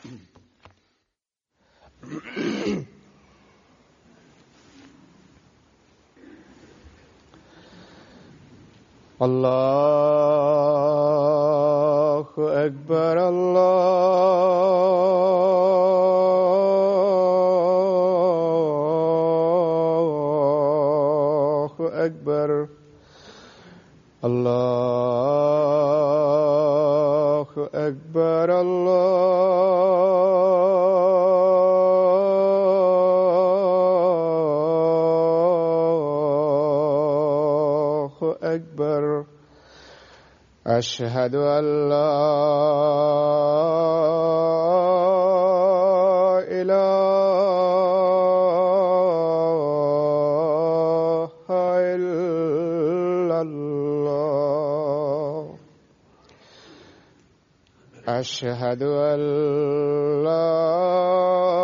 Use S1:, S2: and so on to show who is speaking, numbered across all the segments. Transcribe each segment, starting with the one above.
S1: الله أكبر الله أكبر الله أكبر الله أكبر أشهد أن لا إله إلا الله أشهد أن لا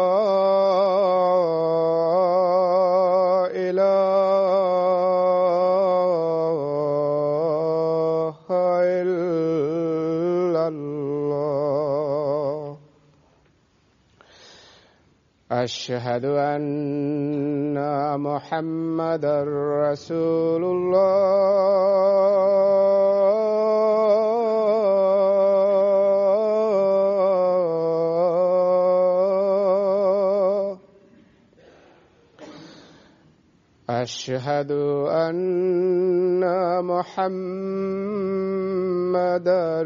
S1: إله إلا الله أشهد أن محمدا رسول الله أشهد أن محمدا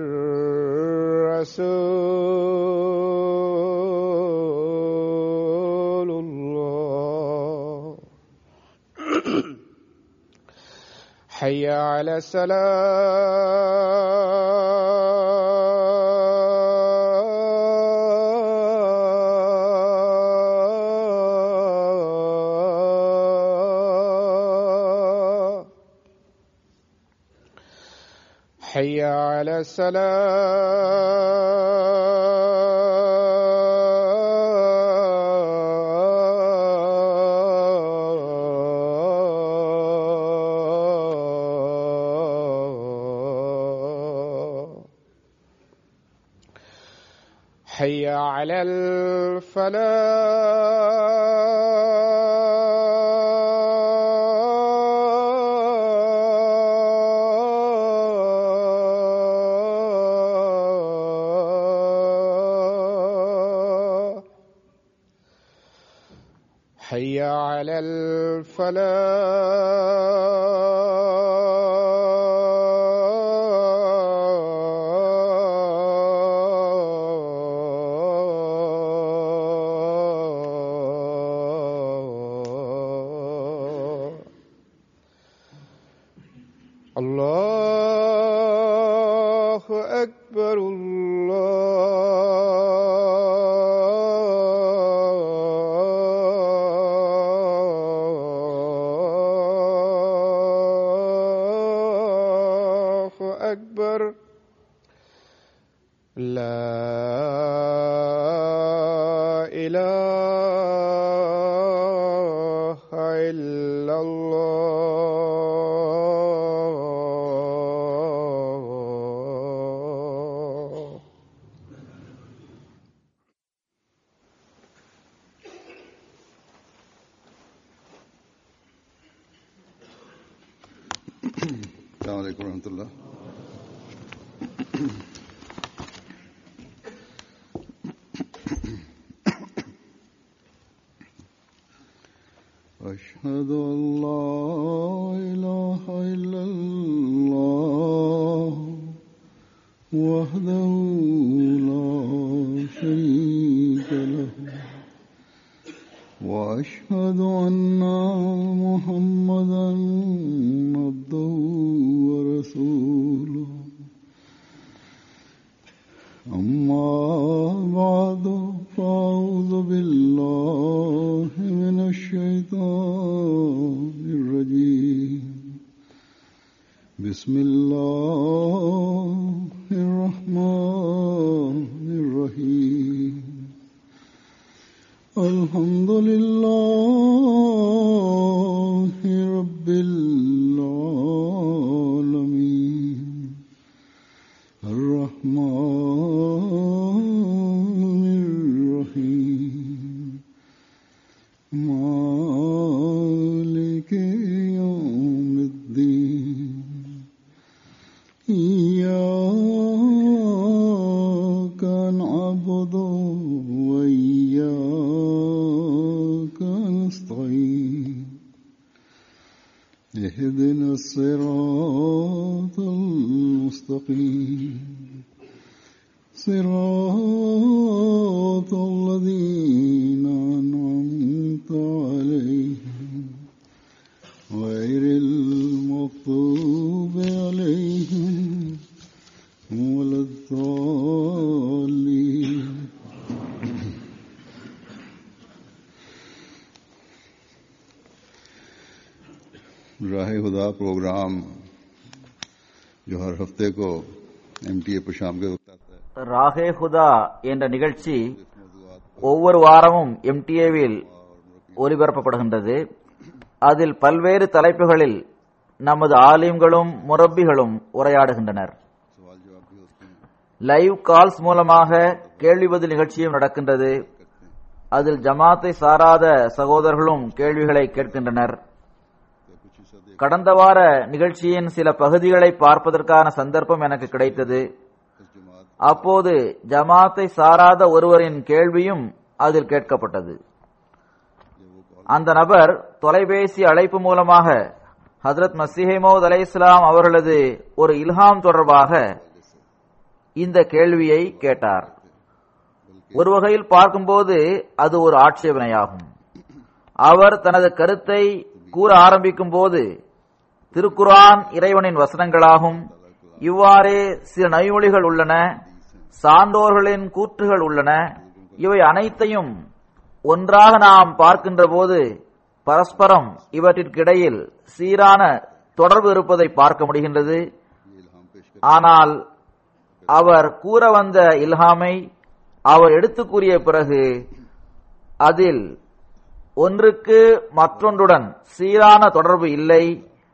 S1: رسول الله حي على السلام حي على السلام حي على الفلاح حي على الفلاح الله أكبر الله أكبر لا إله إلا الله
S2: السلام عليكم ورحمة الله أشهد أن لا إله إلا الله وحده لا شريك له وأشهد أن محمدا عبده ورسوله أما بعد فأعوذ بالله من الشيطان الرجيم بسم الله الرحمن الرحيم الحمد لله رب العالمين الرحمن اهدنا الصراط المستقيم صراط الذين أنعمت عليهم غير المغضوب عليهم ولا الضالين राह खुदा प्रोग्राम जो हर हफ्ते को एम टी ए पर शाम के वक्त आता है
S3: ராகே ஹுதா என்ற நிகழ்ச்சி ஒவ்வொரு வாரமும் எம்டிஏவில் ஒலிபரப்பப்படுகின்றது அதில் பல்வேறு தலைப்புகளில் நமது ஆலிம்களும் முரப்பிகளும் உரையாடுகின்றனர்
S2: सवाल जवाब भी होते हैं
S3: லைவ் கால்ஸ் மூலமாக கேள்வி பதில் நிகழ்ச்சியும் நடக்கின்றது அதில் ஜமாத்தை சாராத சகோதரர்களும் கேள்விகளை கேட்கின்றனர்
S2: तो कुछ हिस्सा दे
S3: கடந்த வார நிகழ்ச்சியின் சில பகுதிகளை பார்ப்பதற்கான சந்தர்ப்பம் எனக்கு கிடைத்தது
S2: इस जमात
S3: அப்போது ஜமாத்தை சாராத ஒருவரின் கேள்வியும் அதில் கேட்கப்பட்டது அந்த நபர் தொலைபேசி அழைப்பு மூலமாக ஹஜரத் மசிஹமோத் அலை இஸ்லாம் அவர்களது ஒரு இல்ஹாம் தொடர்பாக இந்த கேள்வியை கேட்டார் ஒரு வகையில் பார்க்கும்போது அது ஒரு ஆட்சேபனையாகும் அவர் தனது கருத்தை கூற ஆரம்பிக்கும் போது திருக்குரான் இறைவனின் வசனங்களாகும் இவ்வாறே சில நைமொழிகள் உள்ளன சான்றோர்களின் கூற்றுகள் உள்ளன இவை அனைத்தையும் ஒன்றாக நாம் பார்க்கின்ற போது பரஸ்பரம் இவற்றிற்கிடையில் சீரான தொடர்பு இருப்பதை பார்க்க முடிகின்றது ஆனால் அவர் கூற வந்த இல்ஹாமை அவர் எடுத்து கூறிய பிறகு அதில் ஒன்றுக்கு மற்றொன்றுடன் சீரான தொடர்பு இல்லை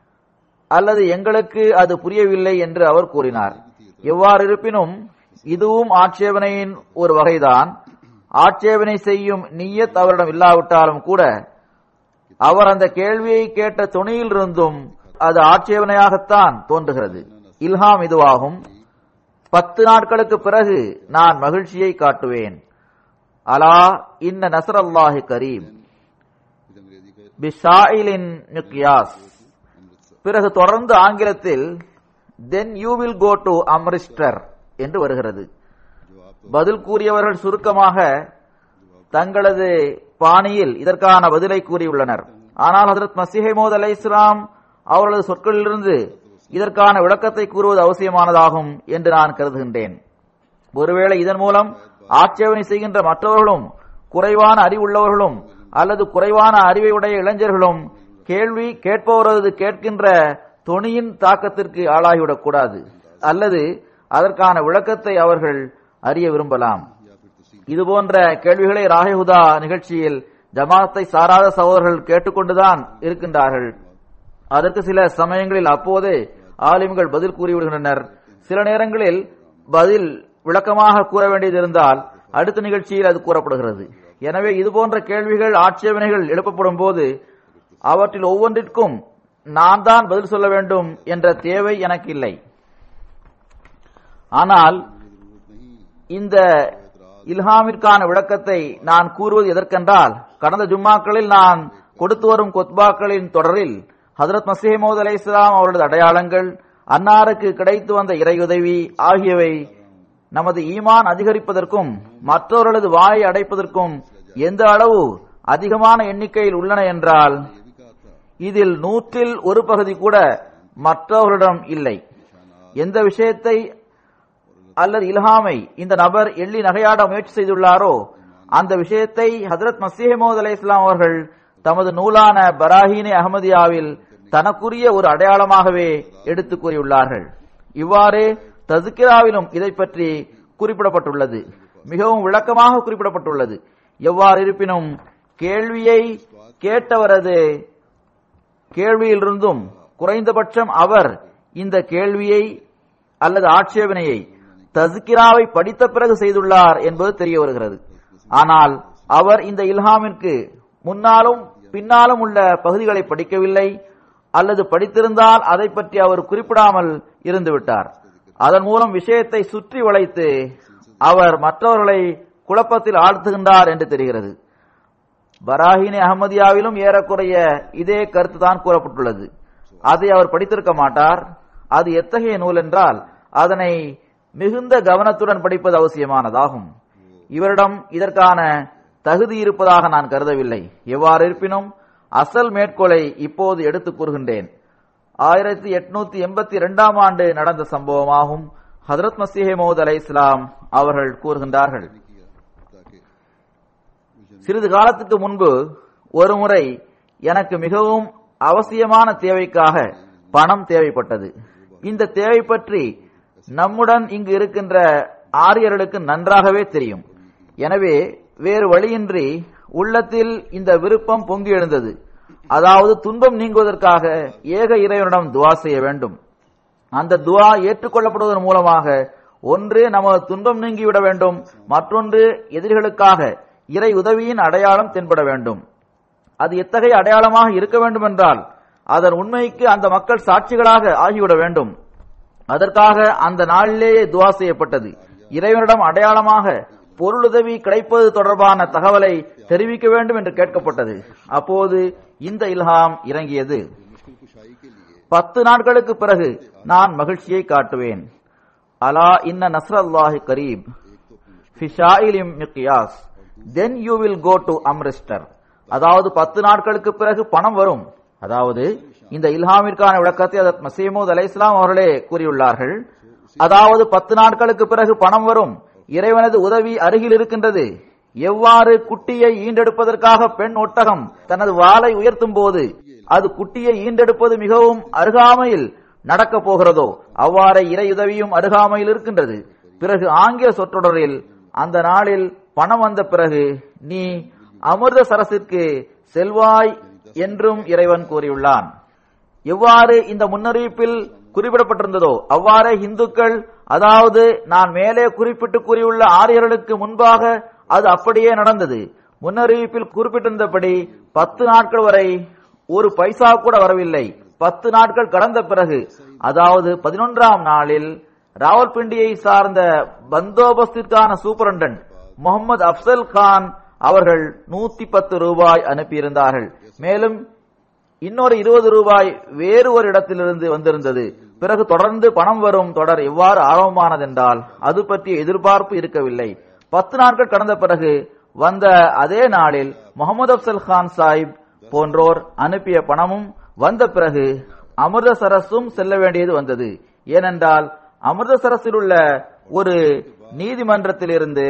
S3: அல்லது எங்களுக்கு அது புரியவில்லை என்று அவர் கூறினார் எவ்வாறு இருப்பினும் இதுவும் ஆட்சேபனையின் ஒரு வகைதான் ஆட்சேபனை செய்யும் நீயத் அவரிடம் இல்லாவிட்டாலும் கூட அவர் அந்த கேள்வியை கேட்ட துணியிலிருந்தும் அது ஆட்சேபனையாகத்தான் தோன்றுகிறது இல்ஹாம் இதுவாகும் பத்து நாட்களுக்கு பிறகு நான் மகிழ்ச்சியை காட்டுவேன் அலா இன்ன நசர் அல்லாஹி கரீம்
S2: इस अंग्रेजी का
S3: பிஷாயிலின் நிக்யாஸ் பிறகு தொடர்ந்து ஆங்கிலத்தில் then you will go to Amritsar என்று வருகிறது பதில் கூறியவர்கள் சுருக்கமாக தங்களது பாணியில் இதற்கான பதிலை கூறியுள்ளனர் ஆனால் ஹசரத் மசிஹமோத் அலை இஸ்லாம் அவர்களது சொற்களிலிருந்து இதற்கான விளக்கத்தை கூறுவது அவசியமானதாகும் என்று நான் கருதுகின்றேன் ஒருவேளை இதன் மூலம் ஆட்சேபனை செய்கின்ற மற்றவர்களும் குறைவான அறிவுள்ளவர்களும் அல்லது குறைவான அறிவை உடைய இளைஞர்களும் கேள்வி கேட்பவரது கேட்கின்ற தொனியின் தாக்கத்திற்கு ஆளாகிவிடக் கூடாது அல்லது அதற்கான விளக்கத்தை அவர்கள் அறிய விரும்பலாம் இதுபோன்ற கேள்விகளை ராஹிஹுதா நிகழ்ச்சியில் ஜமாத்தை சாராத சகோதரர்கள் கேட்டுக்கொண்டுதான் இருக்கின்றார்கள் அதற்கு சில சமயங்களில் அப்போதே ஆலிம்கள் பதில் கூறிவிடுகின்றனர் சில நேரங்களில் பதில் விளக்கமாக கூற வேண்டியது இருந்தால் அடுத்த நிகழ்ச்சியில் அது கூறப்படுகிறது எனவே இதுபோன்ற கேள்விகள் ஆட்சேபனைகள் எழுப்பப்படும் போது அவற்றில் ஒவ்வொன்றிற்கும் நான் தான் பதில் சொல்ல வேண்டும் என்ற தேவை எனக்கு இல்லை ஆனால் இந்த இல்ஹாமிற்கான விளக்கத்தை நான் கூறுவது எதற்கென்றால் கடந்த ஜும்மாக்களில் நான் கொடுத்து வரும் கொத்பாக்களின் தொடரில் ஹதரத் மசீமோத் அலை இஸ்லாம் அவரது அடையாளங்கள் அன்னாருக்கு கிடைத்து வந்த இறையுதவி ஆகியவை நமது ஈமான் அதிகரிப்பதற்கும் மற்றவர்களது வாயை அடைப்பதற்கும் எந்த அளவு அதிகமான எண்ணிக்கையில் உள்ளன என்றால் இதில் நூற்றில் ஒரு பகுதி கூட மற்றவர்களிடம் இல்லை எந்த விஷயத்தை அல்லது இல்ஹாமை இந்த நபர் எள்ளி நகையாட முயற்சி செய்துள்ளாரோ அந்த விஷயத்தை ஹதரத் மசீஹமோத் அலை இஸ்லாம் அவர்கள் தமது நூலான பராஹீனே அகமதியாவில் தனக்குரிய ஒரு அடையாளமாகவே எடுத்து கூறியுள்ளார்கள் இவ்வாறே தஸ்கிராவிலும் இதை பற்றி குறிப்பிடப்பட்டுள்ளது மிகவும் விளக்கமாக குறிப்பிடப்பட்டுள்ளது எவ்வாறு இருப்பினும் கேள்வியை கேட்டவரது கேள்வியிலிருந்தும் குறைந்தபட்சம் அவர் இந்த கேள்வியை அல்லது ஆட்சேபனையை தஸ்கிராவை படித்த பிறகு செய்துள்ளார் என்பது தெரிய வருகிறது ஆனால் அவர் இந்த இல்ஹாமிற்கு முன்னாலும் பின்னாலும் உள்ள பகுதிகளை படிக்கவில்லை அல்லது படித்திருந்தால் அதை பற்றி அவர் குறிப்பிடாமல் இருந்துவிட்டார் அதன் மூலம் விஷயத்தை சுற்றி வளைத்து அவர் மற்றவர்களை குழப்பத்தில் ஆழ்த்துகின்றார் என்று தெரிகிறது பராஹினி அகமதியாவிலும் ஏறக்குறைய இதே கருத்து தான் கூறப்பட்டுள்ளது அதை அவர் படித்திருக்க மாட்டார் அது எத்தகைய நூல் என்றால் அதனை மிகுந்த கவனத்துடன் படிப்பது அவசியமானதாகும் இவரிடம் இதற்கான தகுதி இருப்பதாக நான் கருதவில்லை எவ்வாறு இருப்பினும் அசல் மேற்கோளை இப்போது எடுத்துக் கூறுகின்றேன் ஆயிரத்தி எட்நூத்தி எண்பத்தி இரண்டாம் ஆண்டு நடந்த சம்பவமாகும் ஹதரத் மசீஹே மௌத் அலை இஸ்லாம் அவர்கள் கூறுகின்றார்கள் சிறிது காலத்துக்கு முன்பு ஒருமுறை எனக்கு மிகவும் அவசியமான தேவைக்காக பணம் தேவைப்பட்டது இந்த தேவை பற்றி நம்முடன் இங்கு இருக்கின்ற ஆரியர்களுக்கு நன்றாகவே தெரியும் எனவே வேறு வழியின்றி உள்ளத்தில் இந்த விருப்பம் பொங்கி எழுந்தது அதாவது துன்பம் நீங்குவதற்காக ஏக இறைவனிடம் துவா செய்ய வேண்டும் அந்த துவா ஏற்றுக்கொள்ளப்படுவதன் மூலமாக ஒன்று நமது துன்பம் நீங்கிவிட வேண்டும் மற்றொன்று எதிரிகளுக்காக இறை உதவியின் அடையாளம் தென்பட வேண்டும் அது எத்தகைய அடையாளமாக இருக்க வேண்டும் என்றால் அதன் உண்மைக்கு அந்த மக்கள் சாட்சிகளாக ஆகிவிட வேண்டும் அதற்காக அந்த நாளிலேயே துவா செய்யப்பட்டது இறைவனிடம் அடையாளமாக பொருளுதவி கிடைப்பது தொடர்பான தகவலை தெரிவிக்க வேண்டும் என்று கேட்கப்பட்டது அப்போது இந்த இல்ஹாம் இறங்கியது பத்து நாட்களுக்கு பிறகு நான் மகிழ்ச்சியை காட்டுவேன் அலா இன்ன நஸ்ரல்லாஹி கரீப் ஃபிஷாயிலிம் மிக்யாஸ் then you will go to Amritsar அதாவது பத்து நாட்களுக்கு பிறகு பணம் வரும் அதாவது இந்த இல்ஹாமிற்கான விளக்கத்தை அதற்கு மசீமூத் அலை இஸ்லாம் அவர்களே கூறியுள்ளார்கள் அதாவது பத்து நாட்களுக்கு பிறகு பணம் வரும் இறைவனது உதவி அருகில் இருக்கின்றது எவ்வாறு குட்டியை ஈண்டெடுப்பதற்காக பெண் ஒட்டகம் தனது வாளை உயர்த்தும் போது அது குட்டியை ஈண்டெடுப்பது மிகவும் அருகாமையில் நடக்கப் போகிறதோ அவ்வாறே இறை உதவியும் அருகாமையில் இருக்கின்றது பிறகு ஆங்கில சொற்றொடரில் அந்த நாளில் பணம் வந்த பிறகு நீ அமிர்த சரசிற்கு செல்வாய் என்றும் இறைவன் கூறியுள்ளான் எவ்வாறு இந்த முன்னறிவிப்பில் குறிப்பிடப்பட்டிருந்ததோ அவ்வாறே இந்துக்கள் அதாவது நான் மேலே குறிப்பிட்டு கூறியுள்ள ஆரியர்களுக்கு முன்பாக அது அப்படியே நடந்தது முன்னறிவிப்பில் குறிப்பிட்டிருந்தபடி பத்து நாட்கள் வரை ஒரு பைசா கூட வரவில்லை பத்து நாட்கள் கடந்த பிறகு அதாவது பதினொன்றாம் நாளில் ராவல்பிண்டியை சார்ந்த பந்தோபஸ்திற்கான சூப்பரண்டன்ட் முகமது அப்சல் கான் அவர்கள் நூத்தி பத்து ரூபாய் அனுப்பியிருந்தார்கள் மேலும் இன்னொரு இருபது ரூபாய் வேறு ஒரு இடத்திலிருந்து வந்திருந்தது பிறகு தொடர்ந்து பணம் வரும் தொடர் எவ்வாறு ஆரம்பமானதென்றால் அது பற்றிய எதிர்பார்ப்பு இருக்கவில்லை பத்து நாட்கள் கடந்த பிறகு வந்த அதே நாளில் முகமது அப்சல் கான் சாஹிப் போன்றோர் அனுப்பிய பணமும் வந்த பிறகு அமிர்தசரஸும் செல்ல வேண்டியது வந்தது ஏனென்றால் அமிர்தசரஸில் உள்ள ஒரு நீதிமன்றத்திலிருந்து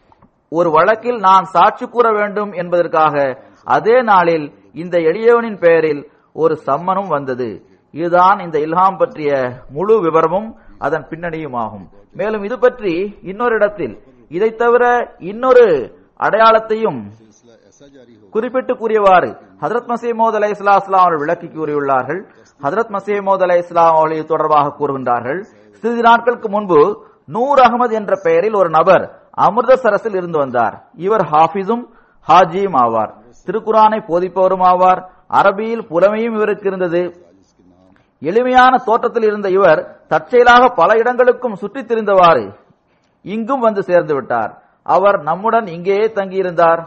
S3: ஒரு வழக்கில் நான் சாட்சி கூற வேண்டும் என்பதற்காக அதே நாளில் இந்த எளியவனின் பெயரில் ஒரு சம்மனும் வந்தது இதுதான் இந்த இல்ஹாம் பற்றிய முழு விவரமும் அதன் பின்னணியுமாகும் மேலும் இது பற்றி இன்னொரு இடத்தில் இதை தவிர இன்னொரு அடையாளத்தையும் குறிப்பிட்டு கூறியவாறு ஹதரத் மசீமோத் அலை இஸ்லாம் அவர்கள் விளக்கி கூறியுள்ளார்கள் ஹதரத் மசீமோத் அலை இஸ்லாம் அவர்கள் இது தொடர்பாக கூறுகின்றார்கள் சிறிது நாட்களுக்கு முன்பு நூர் அகமது என்ற பெயரில் ஒரு நபர் அமிர்தசரஸில் இருந்து வந்தார் இவர் ஹாஃபிஸும் ஹாஜியும் ஆவார் திருக்குரானை போதிப்பவரும் ஆவார் அரபியில் புலமையும் இவருக்கு இருந்தது எளிமையான தோற்றத்தில் இருந்த இவர் தற்செயலாக பல இடங்களுக்கும் சுற்றித் திரிந்தவாறு இங்கும் வந்து சேர்ந்து விட்டார் அவர் நம்முடன் இங்கேயே தங்கியிருந்தார்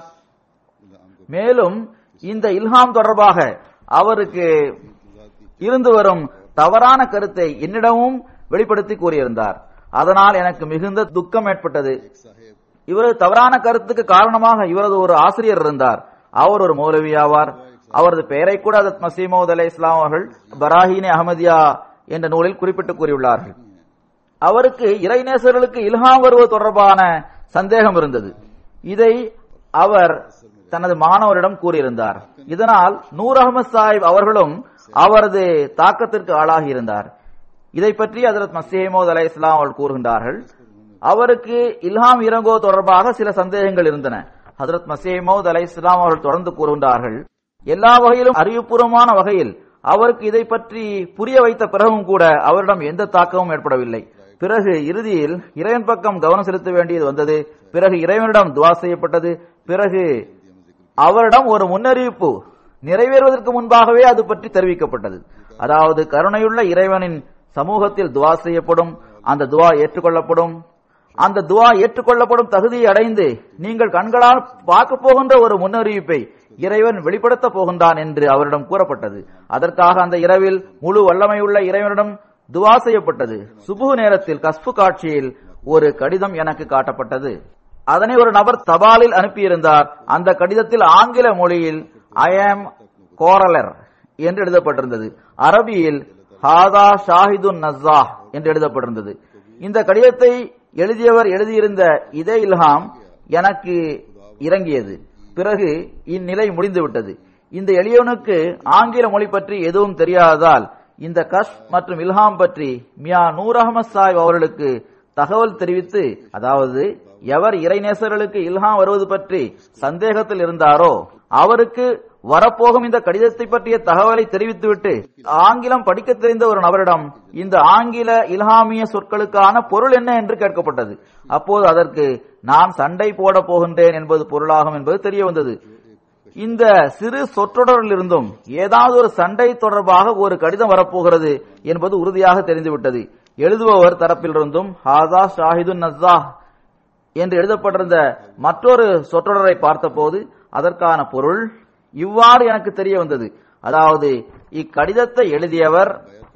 S3: மேலும் இந்த இல்ஹாம் தொடர்பாக அவருக்கு இருந்து வரும் தவறான கருத்தை என்னிடமும் வெளிப்படுத்தி கூறியிருந்தார் அதனால் எனக்கு மிகுந்த துக்கம் ஏற்பட்டது இவரது தவறான கருத்துக்கு காரணமாக இவரது ஒரு ஆசிரியர் இருந்தார் அவர் ஒரு மௌலவி ஆவார் அவரது பெயரை கூட அதத் மசீமோத் அலை இஸ்லாம் அவர்கள் பராஹினே அஹமதியா என்ற நூலில் குறிப்பிட்டு கூறியுள்ளார்கள் அவருக்கு இறைநேசர்களுக்கு இல்ஹாம் வருவது தொடர்பான சந்தேகம் இருந்தது இதை அவர் தனது மாணவரிடம் கூறியிருந்தார் இதனால் நூர் அகமது சாஹிப் அவர்களும் அவரது தாக்கத்திற்கு ஆளாகி இருந்தார் இதை பற்றி ஹதரத் மசீமோத் அலை இஸ்லாம் அவர்கள் கூறுகின்றார்கள் அவருக்கு இல்ஹாம் இறங்கோ தொடர்பாக சில சந்தேகங்கள் இருந்தன ஹதரத் மசீமோத் அலை இஸ்லாம் அவர்கள் தொடர்ந்து கூறுகின்றார்கள் எல்லா வகையிலும் அறிவுபூர்வமான வகையில் அவருக்கு இதை பற்றி புரிய வைத்த பிறகும் கூட அவரிடம் எந்த தாக்கமும் ஏற்படவில்லை பிறகு இறுதியில் இறைவன் பக்கம் கவனம் செலுத்த வேண்டியது வந்தது பிறகு இறைவனிடம் துவா செய்யப்பட்டது பிறகு அவரிடம் ஒரு முன்னறிவிப்பு நிறைவேறுவதற்கு முன்பாகவே அது பற்றி தெரிவிக்கப்பட்டது அதாவது கருணையுள்ள இறைவனின் சமூகத்தில் துவா செய்யப்படும் அந்த துவா ஏற்றுக்கொள்ளப்படும் அந்த துவா ஏற்றுக்கொள்ளப்படும் தகுதியை அடைந்து நீங்கள் கண்களால் பார்க்க போகின்ற ஒரு முன்னறிவிப்பை இறைவன் வெளிப்படுத்த போகின்றான் என்று அவரிடம் கூறப்பட்டது அதற்காக அந்த இரவில் முழு வல்லமையுள்ள இறைவனிடம் துவா செய்யப்பட்டது சுபுகு நேரத்தில் கஸ்பு காட்சியில் ஒரு கடிதம் எனக்கு காட்டப்பட்டது அதனை ஒரு நபர் தபாலில் அனுப்பியிருந்தார் அந்த கடிதத்தில் ஆங்கில மொழியில் ஐ ஆம் கோரலர் என்று எழுதப்பட்டிருந்தது அரபியில் ஹாதா ஷாஹிதுன் நஸ்ஸா என்று எழுதப்பட்டிருந்தது இந்த கடிதத்தை எழுதியவர் எழுதியிருந்த இதே இல்ஹாம் எனக்கு இறங்கியது பிறகு இந்நிலை முடிந்துவிட்டது இந்த எளியவனுக்கு ஆங்கில மொழி பற்றி எதுவும் தெரியாததால் இந்த கஷ் மற்றும் இல்ஹாம் பற்றி மியா நூர் அகமது சாஹிப் அவர்களுக்கு தகவல் தெரிவித்து அதாவது எவர் இறைநேசர்களுக்கு இல்ஹாம் வருவது பற்றி சந்தேகத்தில் இருந்தாரோ அவருக்கு வரப்போகும் இந்த கடிதத்தை பற்றிய தகவலை தெரிவித்துவிட்டு ஆங்கிலம் படிக்க தெரிந்த ஒரு நபரிடம் இந்த ஆங்கில இல்ஹாமிய சொற்களுக்கான பொருள் என்ன என்று கேட்கப்பட்டது அப்போது அதற்கு நான் சண்டை போட போகின்றேன் என்பது பொருளாகும் என்பது தெரிய வந்தது இந்த சிறு சொற்றொடரில் இருந்தும் ஏதாவது ஒரு சண்டை தொடர்பாக ஒரு கடிதம் வரப்போகிறது என்பது உறுதியாக தெரிந்துவிட்டது எழுதுபவர் தரப்பிலிருந்தும் ஹாதா ஷாஹிதுன் நஸ்ஸா என்று எழுதப்பட்டிருந்த மற்றொரு சொற்றொடரை பார்த்தபோது அதற்கான பொருள் இவ்வாறு எனக்கு தெரிய வந்தது அதாவது இக்கடிதத்தை எழுதியவர்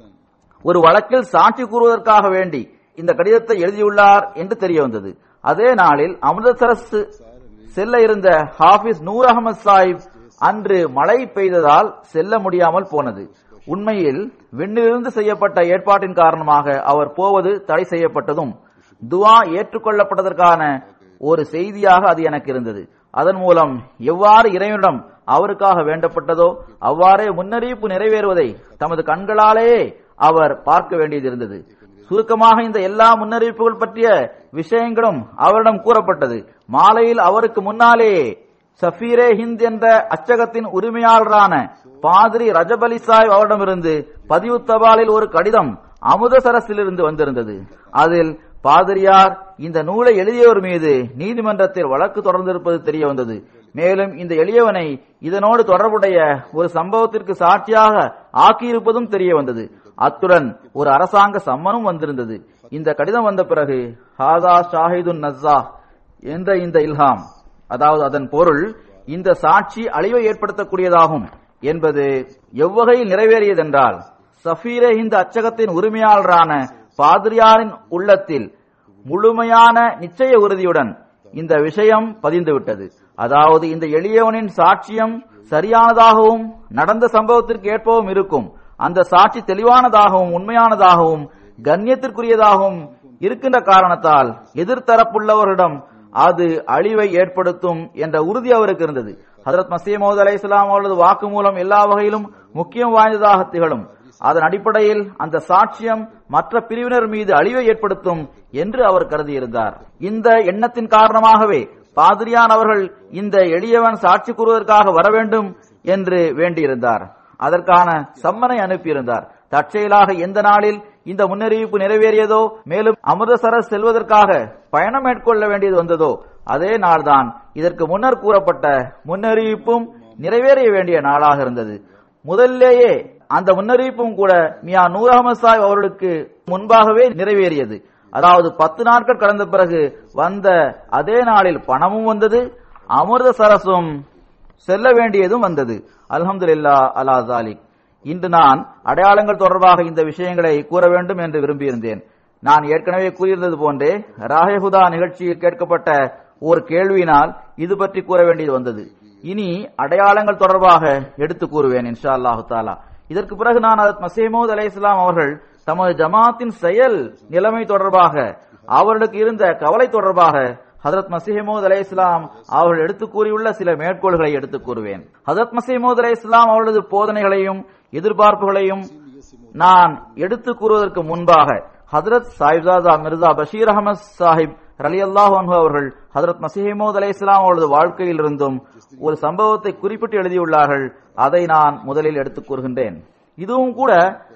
S3: ஒரு வழக்கில் சாட்சி கூறுவதற்காக வேண்டி இந்த கடிதத்தை எழுதியுள்ளார் என்று தெரிய வந்தது அதே நாளில் அமிர்தசரஸ் செல்ல இருந்த ஹாபிஸ் நூர் அகமது சாஹிப் அன்று மழை பெய்ததால் செல்ல முடியாமல் போனது உண்மையில் விண்ணிலிருந்து செய்யப்பட்ட ஏற்பாட்டின் காரணமாக அவர் போவது தடை செய்யப்பட்டதும் துவா ஏற்றுக்கொள்ளப்பட்டதற்கான ஒரு செய்தியாக அது எனக்கு இருந்தது அதன் மூலம் எவ்வாறு இறைவனிடம் அவருக்காக வேண்டப்பட்டதோ அவ்வாறே முன்னறிவிப்பு நிறைவேறுவதை தமது கண்களாலேயே அவர் பார்க்க வேண்டியது இருந்தது சுருக்கமாக இந்த எல்லா முன்னறிவிப்புகள் பற்றிய விஷயங்களும் அவரிடம் கூறப்பட்டது மாலையில் அவருக்கு முன்னாலேயே சஃபீரே ஹிந்த் என்ற அச்சகத்தின் உரிமையாளரான பாதிரி ரஜப் அலி சாஹிப் அவரிடமிருந்து பதிவு தபாலில் ஒரு கடிதம் அமுதசரஸிலிருந்து வந்திருந்தது அதில் பாதிரியார் இந்த நூலை எழுதியவர் மீது நீதிமன்றத்தில் வழக்கு தொடர்ந்திருப்பது தெரிய வந்தது மேலும் இந்த எளியவனை இதனோடு தொடர்புடைய ஒரு சம்பவத்திற்கு சாட்சியாக ஆக்கியிருப்பதும் தெரிய வந்தது அத்துடன் ஒரு அரசாங்க சம்மனும் வந்திருந்தது இந்த கடிதம் வந்த பிறகு ஹாதா ஷாஹிதுன் நஸ்ஸா என்ற இந்த இல்ஹாம் அதாவது அதன் பொருள் இந்த சாட்சி அழிவை ஏற்படுத்தக்கூடியதாகும் என்பது எவ்வகையில் நிறைவேறியதென்றால் சஃபீரே இந்த அச்சகத்தின் உரிமையாளரான பாதிரியாரின் உள்ளத்தில் முழுமையான நிச்சய உறுதியுடன் இந்த விஷயம் பதிந்துவிட்டது அதாவது இந்த எளியவனின் சாட்சியம் சரியானதாகவும் நடந்த சம்பவத்திற்கு ஏற்பவும் இருக்கும் அந்த சாட்சி தெளிவானதாகவும் உண்மையானதாகவும் கண்ணியத்திற்குரியதாகவும் இருக்கின்ற காரணத்தால் எதிர்த்தரப்புள்ளவர்களிடம் அது அழிவை ஏற்படுத்தும் என்ற உறுதி அவருக்கு இருந்தது ஹதரத் மசீமோத் அலை இஸ்லாம் அவரது வாக்கு மூலம் எல்லா வகையிலும் முக்கியம் வாய்ந்ததாக திகழும் அதன் அடிப்படையில் அந்த சாட்சியம் மற்ற பிரிவினர் மீது அழிவை ஏற்படுத்தும் என்று அவர் கருதியிருந்தார் இந்த எண்ணத்தின் காரணமாகவே பாதிரியான் அவர்கள் இந்த எளியவன் சாட்சி கூறுவதற்காக வர வேண்டும் என்று வேண்டியிருந்தார் அதற்கான சம்மனை அனுப்பியிருந்தார் தற்செயலாக எந்த நாளில் இந்த முன்னறிவிப்பு நிறைவேறியதோ மேலும் அமிர்தசரஸ் செல்வதற்காக பயணம் மேற்கொள்ள வேண்டியது வந்ததோ அதே நாள்தான் இதற்கு முன்னர் கூறப்பட்ட முன்னறிவிப்பும் நிறைவேறிய வேண்டிய நாளாக இருந்தது முதல்லேயே அந்த முன்னறிவிப்பும் கூட மியா நூர் அகமது சாஹிப் அவர்களுக்கு முன்பாகவே நிறைவேறியது அதாவது பத்து நாட்கள் கடந்த பிறகு வந்த அதே நாளில் பணமும் வந்தது அமிர்தசரஸும் செல்ல வேண்டியதும் வந்தது அல்ஹம்துலில்லா அலா ஜாலிக் இன்று நான் அடையாளங்கள் தொடர்பாக இந்த விஷயங்களை கூற வேண்டும் என்று விரும்பியிருந்தேன் நான் ஏற்கனவே கூறியிருந்தது போன்றே ராயகுதா நிகழ்ச்சியில் கேட்கப்பட்ட ஒரு கேள்வியினால் இது பற்றி கூற வேண்டியது வந்தது இனி அடையாளங்கள் தொடர்பாக எடுத்து கூறுவேன் இன்ஷா அல்லாஹு தாலா இதற்கு பிறகு நான் மசீமோத் அலை இஸ்லாம் அவர்கள் தமது ஜமாத்தின் செயல் நிலைமை தொடர்பாக அவர்களுக்கு இருந்த கவலை தொடர்பாக ஹதரத் மசீமோத் அலை இஸ்லாம் அவர்கள் எடுத்து கூறியுள்ள சில மேற்கோள்களை எடுத்து கூறுவேன் ஹதரத் மசீமோத் அலை இஸ்லாம் அவர்களது போதனைகளையும் எதிர்பார்ப்புகளையும் நான் எடுத்து கூறுவதற்கு முன்பாக ஹதரத் சாஹிப்சாதா மிர்சா பஷீர் அகமது சாஹிப் ரலி அல்லாஹ் அவர்கள் ஹதரத் மசீமோத் அலை இஸ்லாம் அவர்களது வாழ்க்கையில் இருந்தும் ஒரு சம்பவத்தை குறிப்பிட்டு எழுதியுள்ளார்கள் அதை நான் முதலில் எடுத்துக் கூறுகின்றேன் இதுவும் கூட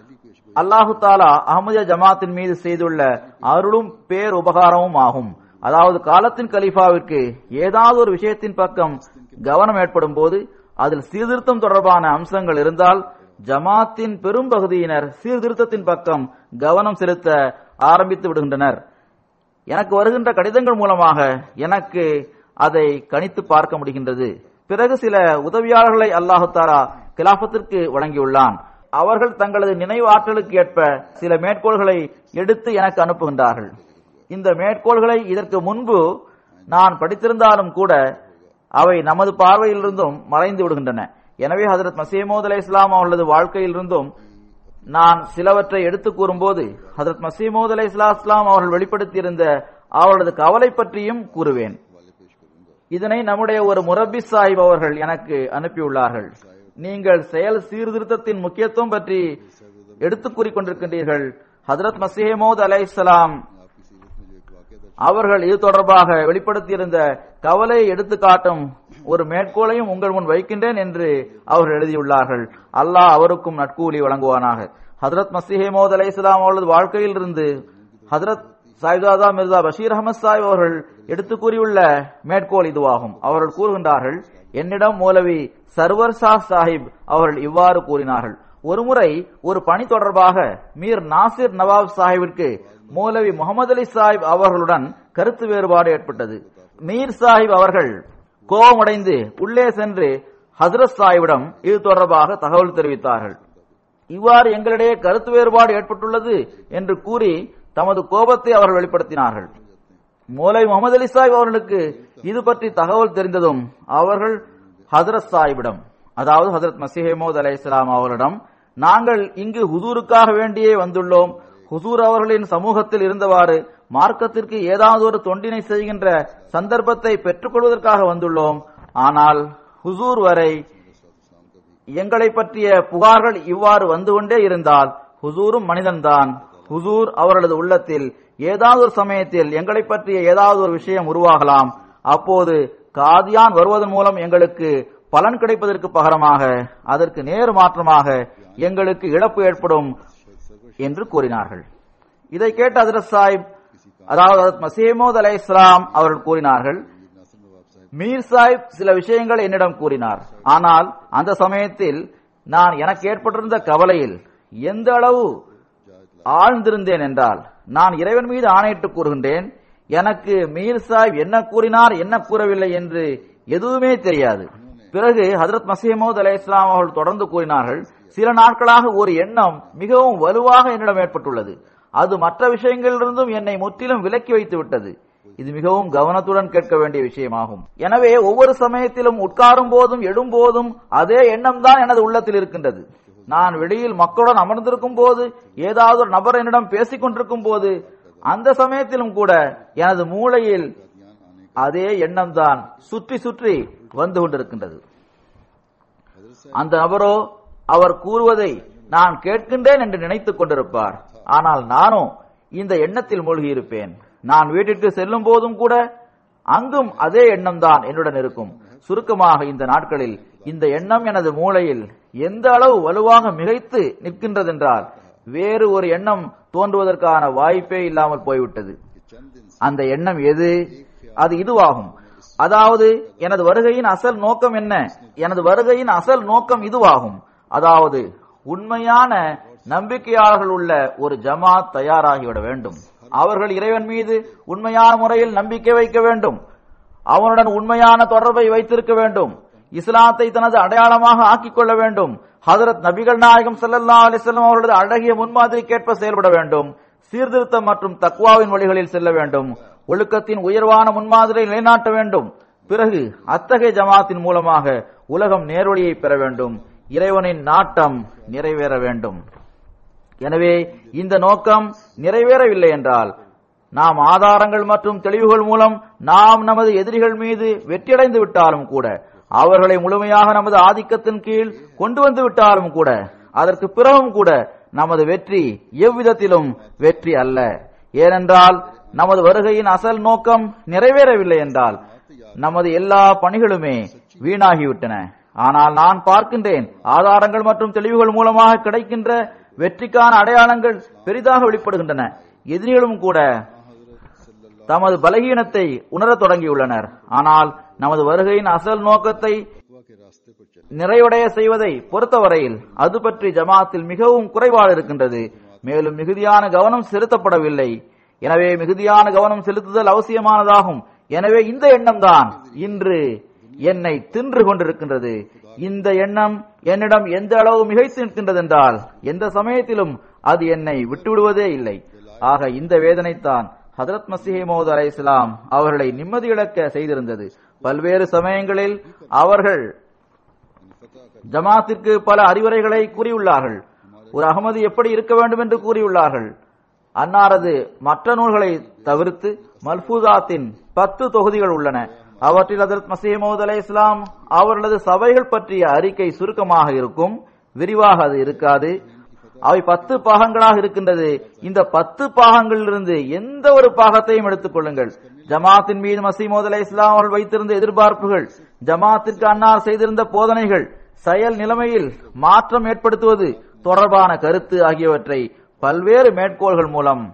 S3: அல்லாஹு தாலா அஹமதியா ஜமாத்தின் மீது செய்துள்ள அருளும் பேர் உபகாரமும் ஆகும் அதாவது காலத்தின் கலீஃபாவிற்கு ஏதாவது ஒரு விஷயத்தின் பக்கம் கவனம் ஏற்படும் போது அதில் சீர்திருத்தம் தொடர்பான அம்சங்கள் இருந்தால் ஜமாத்தின் பெரும் பகுதியினர் சீர்திருத்தத்தின் பக்கம் கவனம் செலுத்த ஆரம்பித்து விடுகின்றனர் எனக்கு வருகின்ற கடிதங்கள் மூலமாக எனக்கு அதை கணித்து பார்க்க முடிகின்றது பிறகு சில உதவியாளர்களை அல்லாஹு தாரா கிலாபத்திற்கு வழங்கியுள்ளான் அவர்கள் தங்களது நினைவு ஆற்றலுக்கு ஏற்ப சில மேற்கோள்களை எடுத்து எனக்கு அனுப்புகின்றார்கள் இந்த மேற்கோள்களை இதற்கு முன்பு நான் படித்திருந்தாலும் கூட அவை நமது பார்வையிலிருந்தும் மறைந்து விடுகின்றன எனவே ஹசரத் மசீமோத் அலை இஸ்லாம் அவர்களது வாழ்க்கையிலிருந்தும் நான் சிலவற்றை எடுத்து கூறும்போது ஹசரத் மசீமோத் அலை இஸ்லாம் அவர்கள் வெளிப்படுத்தியிருந்த அவர்களது கவலை பற்றியும் கூறுவேன் இதனை நம்முடைய ஒரு முரப்பி சாஹிப் அவர்கள் எனக்கு அனுப்பியுள்ளார்கள் நீங்கள் செயல் சீர்திருத்தத்தின் முக்கியத்துவம் பற்றி எடுத்து கூறிக்கொண்டிருக்கின்றீர்கள் ஹதரத் மசீமோத் அலைஹிஸ்ஸலாம் அவர்கள் இது தொடர்பாக வெளிப்படுத்தியிருந்த கவலையை எடுத்து காட்டும் ஒரு மேற்கோளையும் உங்கள் முன் வைக்கின்றேன் என்று அவர்கள் எழுதியுள்ளார்கள் அல்லாஹ் அவருக்கும் நட்கூலி வழங்குவானாக ஹதரத் மசீஹமோத் அலை இஸ்லாம் அவர்களது வாழ்க்கையில் இருந்து ஹதரத் சாயிதாதா மிர்சா பஷீர் அகமது சாஹிப் அவர்கள் எடுத்து கூறியுள்ள மேற்கோள் இதுவாகும் அவர்கள் கூறுகின்றார்கள் என்னிடம் மௌலவி சர்வர் ஷா சாஹிப் அவர்கள் இவ்வாறு கூறினார்கள் ஒருமுறை ஒரு பணி தொடர்பாக மீர் நாசிர் நவாப் சாஹிபிற்கு மௌலவி முகமது அலி சாஹிப் அவர்களுடன் கருத்து வேறுபாடு ஏற்பட்டது மீர் சாஹிப் அவர்கள் கோபமடைந்து உள்ளே சென்று ஹசரத் சாஹிபிடம் இது தொடர்பாக தகவல் தெரிவித்தார்கள் இவ்வாறு எங்களிடையே கருத்து வேறுபாடு ஏற்பட்டுள்ளது என்று கூறி தமது கோபத்தை அவர்கள் வெளிப்படுத்தினார்கள் மௌலை முகமது அலி சாஹிப் அவர்களுக்கு இது பற்றி தகவல் தெரிந்ததும் அவர்கள் ஹசரத் சாஹிபிடம் அதாவது ஹசரத் மசிஹமோத் அலை இஸ்லாம் அவர்களிடம் நாங்கள் இங்கு ஹுசூருக்காக வேண்டியே வந்துள்ளோம் ஹுசூர் அவர்களின் சமூகத்தில் இருந்தவாறு மார்க்கத்திற்கு ஏதாவது ஒரு தொண்டினை செய்கின்ற சந்தர்ப்பத்தை பெற்றுக்கொள்வதற்காக வந்துள்ளோம் ஆனால் ஹுசூர் வரை எங்களை பற்றிய புகார்கள் இவ்வாறு வந்து கொண்டே இருந்தால் ஹுசூரும் மனிதன்தான் ஹுசூர் அவர்களது உள்ளத்தில் ஏதாவது ஒரு சமயத்தில் எங்களை பற்றிய ஏதாவது ஒரு விஷயம் உருவாகலாம் அப்போது காதியான் வருவதன் மூலம் எங்களுக்கு பலன் கிடைப்பதற்கு பகரமாக அதற்கு நேர் மாற்றமாக எங்களுக்கு இழப்பு ஏற்படும் என்று கூறினார்கள் இதை கேட்ட ஹசரத் சாஹிப் அதாவது ஹசரத் மசீமோத் அலை இஸ்லாம் அவர்கள் கூறினார்கள் மீர் சாஹிப் சில விஷயங்கள் என்னிடம் கூறினார் ஆனால் அந்த சமயத்தில் நான் எனக்கு ஏற்பட்டிருந்த கவலையில் எந்த அளவு ஆழ்ந்திருந்தேன் என்றால் நான் இறைவன் மீது ஆணையிட்டு கூறுகின்றேன் எனக்கு மீர் சாஹிப் என்ன கூறினார் என்ன கூறவில்லை என்று எதுவுமே தெரியாது பிறகு ஹதரத் மசீமோத் அலை இஸ்லாம் அவர்கள் தொடர்ந்து கூறினார்கள் சில நாட்களாக ஒரு எண்ணம் மிகவும் வலுவாக என்னிடம் ஏற்பட்டுள்ளது அது மற்ற விஷயங்களிலிருந்தும் என்னை முற்றிலும் விலக்கி வைத்து விட்டது இது மிகவும் கவனத்துடன் கேட்க வேண்டிய விஷயமாகும் எனவே ஒவ்வொரு சமயத்திலும் உட்காரும் போதும் எழும் போதும் அதே எண்ணம் தான் எனது உள்ளத்தில் இருக்கின்றது நான் வெளியில் மக்களுடன் அமர்ந்திருக்கும் போது ஏதாவது ஒரு நபர் என்னிடம் பேசிக் கொண்டிருக்கும் போது அந்த சமயத்திலும் கூட எனது மூளையில் அதே எண்ணம் தான் சுற்றி சுற்றி வந்து கொண்டிருக்கின்றது அந்த நபரோ அவர் கூறுவதை நான் கேட்கின்றேன் என்று நினைத்துக் கொண்டிருப்பார் ஆனால் நானும் இந்த எண்ணத்தில் மூழ்கி இருப்பேன் நான் வீட்டிற்கு செல்லும் போதும் கூட அங்கும் அதே எண்ணம் தான் என்னுடன் இருக்கும் சுருக்கமாக இந்த நாட்களில் இந்த எண்ணம் எனது மூளையில் எந்த அளவு வலுவாக மிகைத்து நிற்கின்றதென்றால் வேறு ஒரு எண்ணம் தோன்றுவதற்கான வாய்ப்பே இல்லாமல் போய்விட்டது அந்த எண்ணம் எது அது இதுவாகும் அதாவது எனது வருகையின் அசல் நோக்கம் என்ன எனது வருகையின் அசல் நோக்கம் இதுவாகும் அதாவது உண்மையான நம்பிக்கையாளர்கள் உள்ள ஒரு ஜமாத் தயாராகிவிட வேண்டும் அவர்கள் இறைவன் மீது உண்மையான முறையில் நம்பிக்கை வைக்க வேண்டும் அவனுடன் உண்மையான தொடர்பை வைத்திருக்க வேண்டும் இஸ்லாத்தை தனது அடையாளமாக ஆக்கிக் கொள்ள வேண்டும் ஹதரத் நபிகள் நாயகம் சல்லல்லா அலிஸ்லாம் அவர்களது அழகிய முன்மாதிரிக்கேற்ப செயல்பட வேண்டும் சீர்திருத்தம் மற்றும் தக்குவாவின் வழிகளில் செல்ல வேண்டும் ஒழுக்கத்தின் உயர்வான முன்மாதிரியை நிலைநாட்ட வேண்டும் பிறகு அத்தகைய ஜமாத்தின் மூலமாக உலகம் நேர்வழியை பெற வேண்டும் இறைவனின் நாட்டம் நிறைவேற வேண்டும் எனவே இந்த நோக்கம் நிறைவேறவில்லை என்றால் நாம் ஆதாரங்கள் மற்றும் தெளிவுகள் மூலம் நாம் நமது எதிரிகள் மீது வெற்றியடைந்து விட்டாலும் கூட அவர்களை முழுமையாக நமது ஆதிக்கத்தின் கீழ் கொண்டு வந்து விட்டாலும் கூட அதற்கு பிறகும் கூட நமது வெற்றி எவ்விதத்திலும் வெற்றி அல்ல ஏனென்றால் நமது வருகையின் அசல் நோக்கம் நிறைவேறவில்லை என்றால் நமது எல்லா பணிகளுமே வீணாகிவிட்டன ஆனால் நான் பார்க்கின்றேன் ஆதாரங்கள் மற்றும் தெளிவுகள் மூலமாக கிடைக்கின்ற வெற்றிக்கான அடையாளங்கள் பெரிதாக வெளிப்படுகின்றன எதிரிகளும் கூட தமது பலகீனத்தை உணரத் தொடங்கியுள்ளனர் ஆனால் நமது வருகையின் அசல் நோக்கத்தை நிறைவடைய செய்வதை பொறுத்தவரையில் அது பற்றி ஜமாத்தில் மிகவும் குறைபாடு இருக்கின்றது மேலும் மிகுதியான கவனம் செலுத்தப்படவில்லை எனவே மிகுதியான கவனம் செலுத்துதல் அவசியமானதாகும் எனவே இந்த எண்ணம் தான் இன்று என்னை தின்று கொண்டிருக்கின்றது இந்த எண்ணம் என்னிடம் எந்த அளவு மிகைத்து நிற்கின்றது என்றால் எந்த சமயத்திலும் அது என்னை விட்டுவிடுவதே இல்லை ஆக இந்த வேதனைத்தான் ஹதரத் மசீஹ் மௌத் அலை இஸ்லாம் அவர்களை நிம்மதி இழக்க செய்திருந்தது பல்வேறு சமயங்களில் அவர்கள் ஜமாத்திற்கு பல அறிவுரைகளை கூறியுள்ளார்கள் ஒரு அகமது எப்படி இருக்க வேண்டும் என்று கூறியுள்ளார்கள் அன்னாரது மற்ற நூல்களை தவிர்த்து மல்பூதாத்தின் பத்து தொகுதிகள் உள்ளன அவற்றில் ஹதரத் மசீமோத் அலை இஸ்லாம் அவர்களது சபைகள் பற்றிய அறிக்கை சுருக்கமாக இருக்கும் விரிவாக அது இருக்காது அவை பத்து பாகங்களாக இருக்கின்றது இந்த பத்து பாகங்களிலிருந்து எந்த ஒரு பாகத்தையும் எடுத்துக் கொள்ளுங்கள் ஜமாத்தின் மீது மசீமோத் அலை இஸ்லாம் அவர்கள் வைத்திருந்த எதிர்பார்ப்புகள் ஜமாத்திற்கு அன்னார் செய்திருந்த போதனைகள் செயல் நிலைமையில் மாற்றம் ஏற்படுத்துவது தொடர்பான கருத்து ஆகியவற்றை பல்வேறு மேற்கோள்கள் மூலம்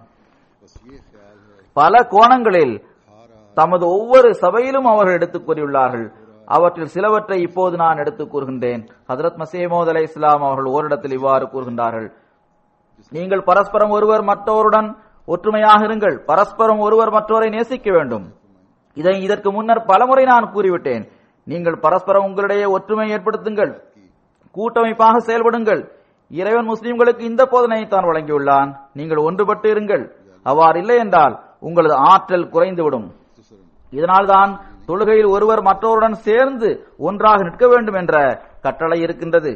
S3: பல கோணங்களில் தமது ஒவ்வொரு சபையிலும் அவர்கள் எடுத்துக் கூறியுள்ளார்கள் அவற்றில் சிலவற்றை இப்போது நான் எடுத்துக் கூறுகின்றேன் ஹதரத் மசீமோத் அலை இஸ்லாம் அவர்கள் ஓரிடத்தில் இவ்வாறு கூறுகின்றார்கள் நீங்கள் பரஸ்பரம் ஒருவர் மற்றவருடன் ஒற்றுமையாக இருங்கள் பரஸ்பரம் ஒருவர் மற்றவரை நேசிக்க வேண்டும் இதை இதற்கு முன்னர் பலமுறை நான் கூறிவிட்டேன் நீங்கள் பரஸ்பரம் உங்களிடையே ஒற்றுமை ஏற்படுத்துங்கள் கூட்டமைப்பாக செயல்படுங்கள் இறைவன் முஸ்லிம்களுக்கு இந்த போதனையை தான் வழங்கியுள்ளான் நீங்கள் ஒன்றுபட்டு இருங்கள் அவ்வாறு இல்லை என்றால் உங்களது ஆற்றல் குறைந்துவிடும் இதனால்தான் தொழுகையில் ஒருவர் மற்றவருடன் சேர்ந்து ஒன்றாக நிற்க வேண்டும் என்ற கட்டளை இருக்கின்றது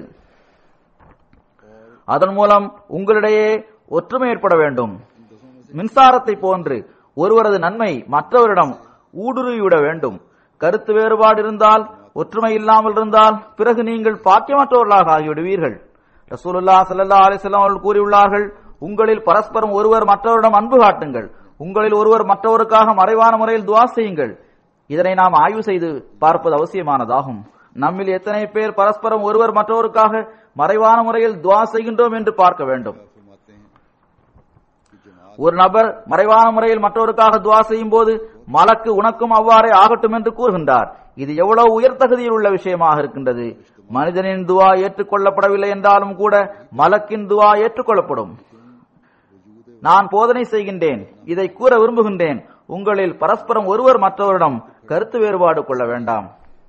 S3: அதன் மூலம் உங்களிடையே ஒற்றுமை ஏற்பட வேண்டும் மின்சாரத்தை போன்று ஒருவரது நன்மை மற்றவரிடம் ஊடுருவிவிட வேண்டும் கருத்து வேறுபாடு இருந்தால் ஒற்றுமை இல்லாமல் இருந்தால் பிறகு நீங்கள் பாக்கியமற்றவர்களாக ஆகிவிடுவீர்கள் ரசூலுல்லா சல்லா அலிஸ்லாம் அவர்கள் கூறியுள்ளார்கள் உங்களில் பரஸ்பரம் ஒருவர் மற்றவரிடம் அன்பு காட்டுங்கள் உங்களில் ஒருவர் மற்றவருக்காக மறைவான முறையில் துவா செய்யுங்கள் இதனை நாம் ஆய்வு செய்து பார்ப்பது அவசியமானதாகும் நம்மில் எத்தனை பேர் பரஸ்பரம் ஒருவர் மற்றவருக்காக மறைவான முறையில் துவா செய்கின்றோம் என்று பார்க்க வேண்டும் ஒரு நபர் மறைவான முறையில் மற்றவருக்காக துவா செய்யும் போது மலக்கு உனக்கும் அவ்வாறே ஆகட்டும் என்று கூறுகின்றார் இது எவ்வளவு உயர் தகுதியில் உள்ள விஷயமாக இருக்கின்றது மனிதனின் துவா ஏற்றுக்கொள்ளப்படவில்லை என்றாலும் கூட மலக்கின் துவா ஏற்றுக்கொள்ளப்படும் நான் போதனை செய்கின்றேன் இதை கூற விரும்புகின்றேன் உங்களில் பரஸ்பரம் ஒருவர் மற்றவரிடம் கருத்து வேறுபாடு கொள்ள வேண்டாம்